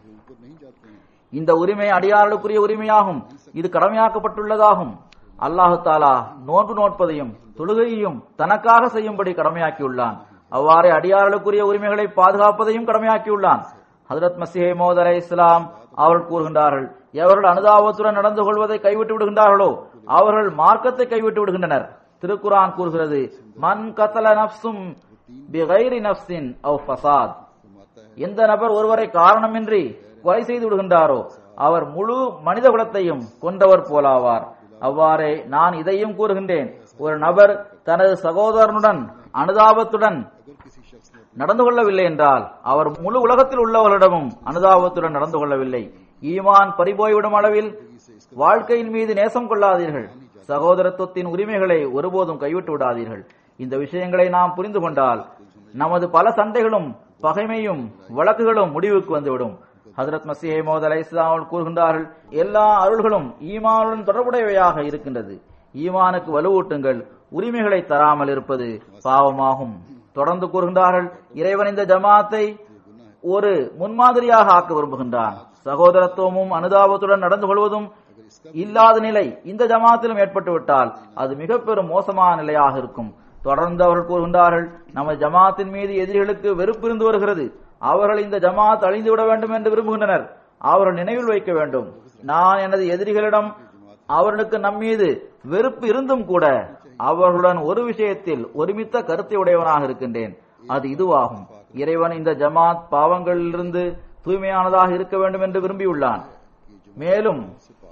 S3: இந்த உரிமை அடியார்களுக்குரிய உரிமையாகும் இது கடமையாக்கப்பட்டுள்ளதாகும் அல்லாஹு தாலா நோன்பு நோட்பதையும் தொழுகையையும் தனக்காக செய்யும்படி கடமையாக்கியுள்ளான் அவ்வாறே அடியார்களுக்குரிய உரிமைகளை பாதுகாப்பதையும் கடமையாக்கியுள்ளான் ஹதரத் மசிஹே மோத் அலை இஸ்லாம் அவர்கள் கூறுகின்றார்கள் எவர்கள் அனுதாபத்துடன் நடந்து கொள்வதை கைவிட்டு விடுகின்றார்களோ அவர்கள் மார்க்கத்தை கைவிட்டு விடுகின்றனர் திருக்குரான் கூறுகிறது மன் கத்தல நப்சும் பிகைரி நப்சின் அவ் ஃபசாத் எந்த நபர் ஒருவரை காரணமின்றி கொலை செய்து விடுகின்றாரோ அவர் முழு மனித குலத்தையும் கொண்டவர் போலாவார் அவ்வாறே நான் இதையும் கூறுகின்றேன் ஒரு நபர் தனது சகோதரனுடன் அனுதாபத்துடன் நடந்து கொள்ளவில்லை என்றால் அவர் முழு உலகத்தில் உள்ளவர்களிடமும் அனுதாபத்துடன் நடந்து கொள்ளவில்லை ஈமான் பறிபோய்விடும் அளவில் வாழ்க்கையின் மீது நேசம் கொள்ளாதீர்கள் சகோதரத்துவத்தின் உரிமைகளை ஒருபோதும் கைவிட்டு விடாதீர்கள் இந்த விஷயங்களை நாம் புரிந்து கொண்டால் நமது பல சண்டைகளும் பகைமையும் வழக்குகளும் முடிவுக்கு வந்துவிடும் ஹசரத் மசீஹ் மோத் அலை இஸ்லாம் கூறுகின்றார்கள் எல்லா அருள்களும் ஈமானுடன் தொடர்புடையவையாக இருக்கின்றது ஈமானுக்கு வலுவூட்டுங்கள் உரிமைகளை தராமல் இருப்பது பாவமாகும் தொடர்ந்து கூறுகின்றார்கள் இறைவன் இந்த ஜமாத்தை ஒரு முன்மாதிரியாக ஆக்க விரும்புகின்றான் சகோதரத்துவமும் அனுதாபத்துடன் நடந்து கொள்வதும் இல்லாத நிலை இந்த ஜமாத்திலும் ஏற்பட்டு விட்டால் அது மிக பெரும் மோசமான நிலையாக இருக்கும் தொடர்ந்து அவர்கள் கூறுகின்றார்கள் நமது ஜமாத்தின் மீது எதிரிகளுக்கு வெறுப்பு இருந்து வருகிறது அவர்கள் இந்த ஜமாத் அழிந்து விட வேண்டும் என்று விரும்புகின்றனர் அவர்கள் நினைவில் வைக்க வேண்டும் நான் எனது எதிரிகளிடம் அவர்களுக்கு நம்மீது வெறுப்பு இருந்தும் கூட அவர்களுடன் ஒரு விஷயத்தில் ஒருமித்த கருத்தை உடையவனாக இருக்கின்றேன் அது இதுவாகும் இறைவன் இந்த ஜமாத் பாவங்களிலிருந்து தூய்மையானதாக இருக்க வேண்டும் என்று விரும்பியுள்ளான் மேலும்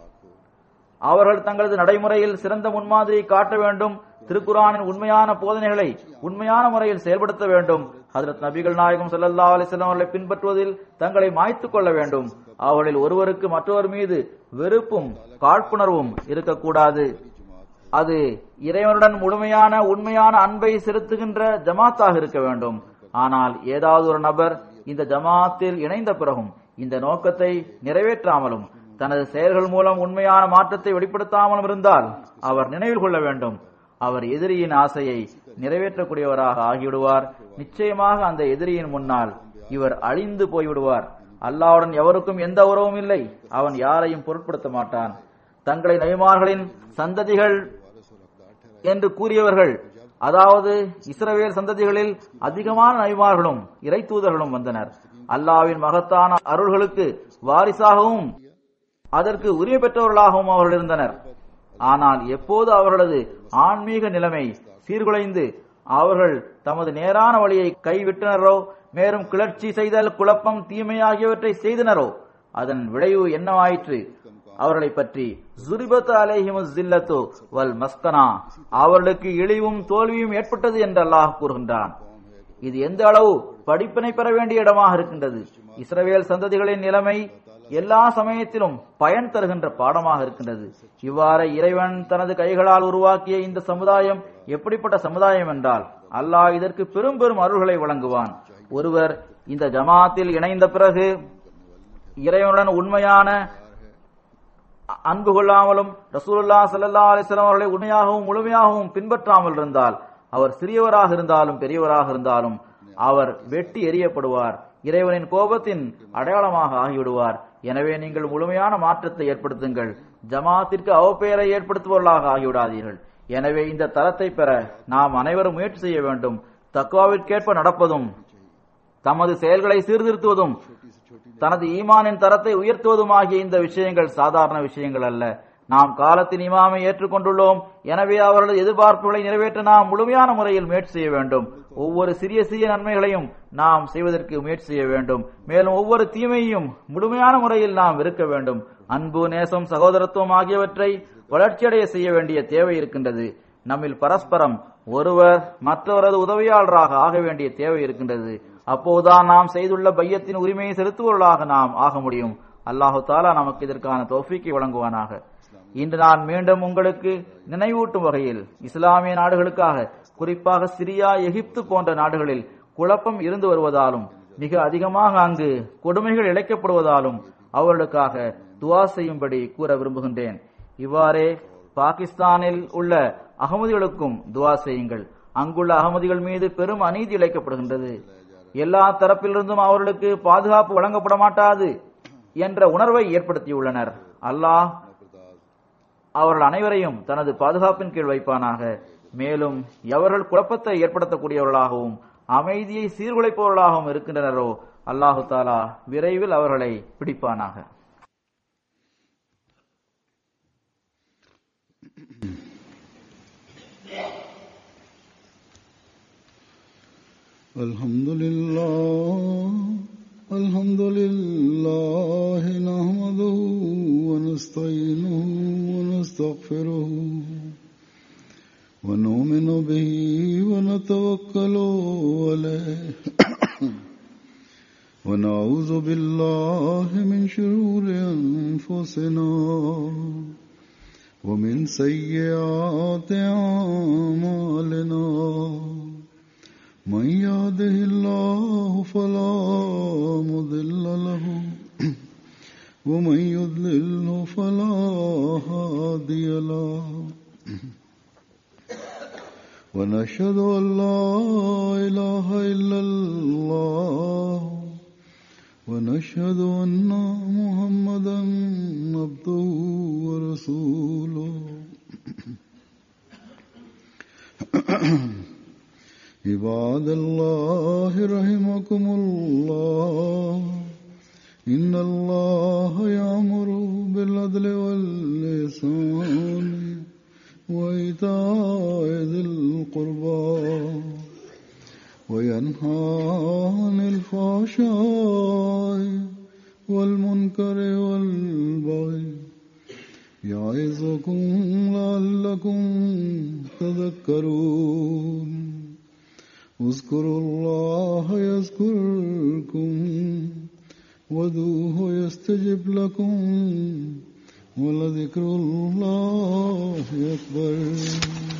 S3: அவர்கள் தங்களது நடைமுறையில் சிறந்த முன்மாதிரியை காட்ட வேண்டும் திருக்குரானின் உண்மையான போதனைகளை உண்மையான முறையில் செயல்படுத்த வேண்டும் ஹதரத் நபிகள் நாயகம் ஸல்லல்லாஹு அலைஹி வஸல்லம் அவர்களை பின்பற்றுவதில் தங்களை மாய்த்துக் கொள்ள வேண்டும் அவர்களில் ஒருவருக்கு மற்றவர் மீது வெறுப்பும் காழ்ப்புணர்வும் இருக்கக்கூடாது அது இறைவனுடன் முழுமையான உண்மையான அன்பை செலுத்துகின்ற ஜமாத்தாக இருக்க வேண்டும் ஆனால் ஏதாவது ஒரு நபர் இந்த ஜமாத்தில் இணைந்த பிறகும் இந்த நோக்கத்தை நிறைவேற்றாமலும் தனது செயல்கள் மூலம் உண்மையான மாற்றத்தை வெளிப்படுத்தாமலும் இருந்தால் அவர் நினைவில் கொள்ள வேண்டும் அவர் எதிரியின் ஆசையை நிறைவேற்றக்கூடியவராக ஆகிவிடுவார் நிச்சயமாக அந்த எதிரியின் முன்னால் இவர் அழிந்து போய்விடுவார் அல்லாவுடன் எவருக்கும் எந்த உறவும் இல்லை அவன் யாரையும் பொருட்படுத்த மாட்டான் தங்களை நபிமார்களின் சந்ததிகள் என்று கூறியவர்கள் அதாவது இஸ்ரவேல் சந்ததிகளில் அதிகமான நபிமார்களும் இறை தூதர்களும் வந்தனர் அல்லாவின் மகத்தான அருள்களுக்கு வாரிசாகவும் அதற்கு உரிமை பெற்றவர்களாகவும் அவர்கள் இருந்தனர் ஆனால் எப்போது அவர்களது ஆன்மீக நிலைமை சீர்குலைந்து அவர்கள் தமது நேரான வழியை கைவிட்டனரோ மேலும் கிளர்ச்சி செய்தல் குழப்பம் தீமை ஆகியவற்றை செய்தனரோ அதன் விளைவு என்னவாயிற்று அவர்களை பற்றி ஜுரிபத் அலைஹிமு ஜில்லத்து வல் மஸ்கனா அவர்களுக்கு இழிவும் தோல்வியும் ஏற்பட்டது என்று அல்லாஹ் கூறுகின்றான் இது எந்த அளவு படிப்பினை பெற வேண்டிய இடமாக இருக்கின்றது இஸ்ரவேல் சந்ததிகளின் நிலைமை எல்லா சமயத்திலும் பயன் தருகின்ற பாடமாக இருக்கின்றது இவ்வாறு இறைவன் தனது கைகளால் உருவாக்கிய இந்த சமுதாயம் எப்படிப்பட்ட சமுதாயம் என்றால் அல்லாஹ் இதற்கு பெரும் பெரும் அருள்களை வழங்குவான் ஒருவர் இந்த ஜமாத்தில் இணைந்த பிறகு இறைவனுடன் உண்மையான அன்பு கொள்ளாமலும் ரசூலுல்லா சல்லா அலிஸ்லாம் அவர்களை உண்மையாகவும் முழுமையாகவும் பின்பற்றாமல் இருந்தால் அவர் சிறியவராக இருந்தாலும் பெரியவராக இருந்தாலும் அவர் வெட்டி எறியப்படுவார் இறைவனின் கோபத்தின் அடையாளமாக ஆகிவிடுவார் எனவே நீங்கள் முழுமையான மாற்றத்தை ஏற்படுத்துங்கள் ஜமாத்திற்கு அவப்பெயரை ஏற்படுத்துபவர்களாக ஆகிவிடாதீர்கள் எனவே இந்த தரத்தை பெற நாம் அனைவரும் முயற்சி செய்ய வேண்டும் தக்குவாவிற்கேற்ப நடப்பதும் தமது செயல்களை சீர்திருத்துவதும் தனது ஈமானின் தரத்தை உயர்த்துவதும் ஆகிய இந்த விஷயங்கள் சாதாரண விஷயங்கள் அல்ல நாம் காலத்தின் இமாமை ஏற்றுக்கொண்டுள்ளோம் எனவே அவர்களது எதிர்பார்ப்புகளை நிறைவேற்ற நாம் முழுமையான முறையில் முயற்சி செய்ய வேண்டும் ஒவ்வொரு சிறிய சிறிய நன்மைகளையும் நாம் செய்வதற்கு முயற்சி செய்ய வேண்டும் மேலும் ஒவ்வொரு தீமையையும் முழுமையான முறையில் நாம் இருக்க வேண்டும் அன்பு நேசம் சகோதரத்துவம் ஆகியவற்றை வளர்ச்சியடைய செய்ய வேண்டிய தேவை இருக்கின்றது நம்மில் பரஸ்பரம் ஒருவர் மற்றவரது உதவியாளராக ஆக வேண்டிய தேவை இருக்கின்றது அப்போதுதான் நாம் செய்துள்ள பையத்தின் உரிமையை செலுத்துவர்களாக நாம் ஆக முடியும் அல்லாஹு தாலா நமக்கு இதற்கான தௌஃபீக்கை வழங்குவானாக இன்று நான் மீண்டும் உங்களுக்கு நினைவூட்டும் வகையில் இஸ்லாமிய நாடுகளுக்காக குறிப்பாக சிரியா எகிப்து போன்ற நாடுகளில் குழப்பம் இருந்து வருவதாலும் மிக அதிகமாக அங்கு கொடுமைகள் இழைக்கப்படுவதாலும் அவர்களுக்காக துவா செய்யும்படி கூற விரும்புகின்றேன் இவ்வாறே பாகிஸ்தானில் உள்ள அகமதிகளுக்கும் துவா செய்யுங்கள் அங்குள்ள அகமதிகள் மீது பெரும் அநீதி இழைக்கப்படுகின்றது எல்லா தரப்பிலிருந்தும் அவர்களுக்கு பாதுகாப்பு வழங்கப்பட மாட்டாது என்ற உணர்வை ஏற்படுத்தியுள்ளனர் அல்லாஹ் அவர்கள் அனைவரையும் தனது பாதுகாப்பின் கீழ் வைப்பானாக மேலும் எவர்கள் குழப்பத்தை ஏற்படுத்தக்கூடியவர்களாகவும் அமைதியை சீர்குலைப்பவர்களாகவும் இருக்கின்றனரோ அல்லாஹு தாலா விரைவில் அவர்களை பிடிப்பானாக
S2: الحمد لله الحمد لله نحمده ونستعينه ونستغفره ونؤمن به ونتوكل عليه ونعوذ بالله من شرور أنفسنا ومن سيئات أعمالنا من يهده الله فلا مضل له ومن يضلله فلا هادي له ونشهد أن لا إله إلا الله ونشهد أن محمدا عبده ورسوله عباد الله رحمكم الله إن الله يأمر بالعدل واللسان وإيتاء ذي القربى وينهى عن الفحشاء والمنكر والبغي يعظكم لعلكم تذكرون اذكروا الله يذكركم ودوه يستجب لكم ولذكر الله أكبر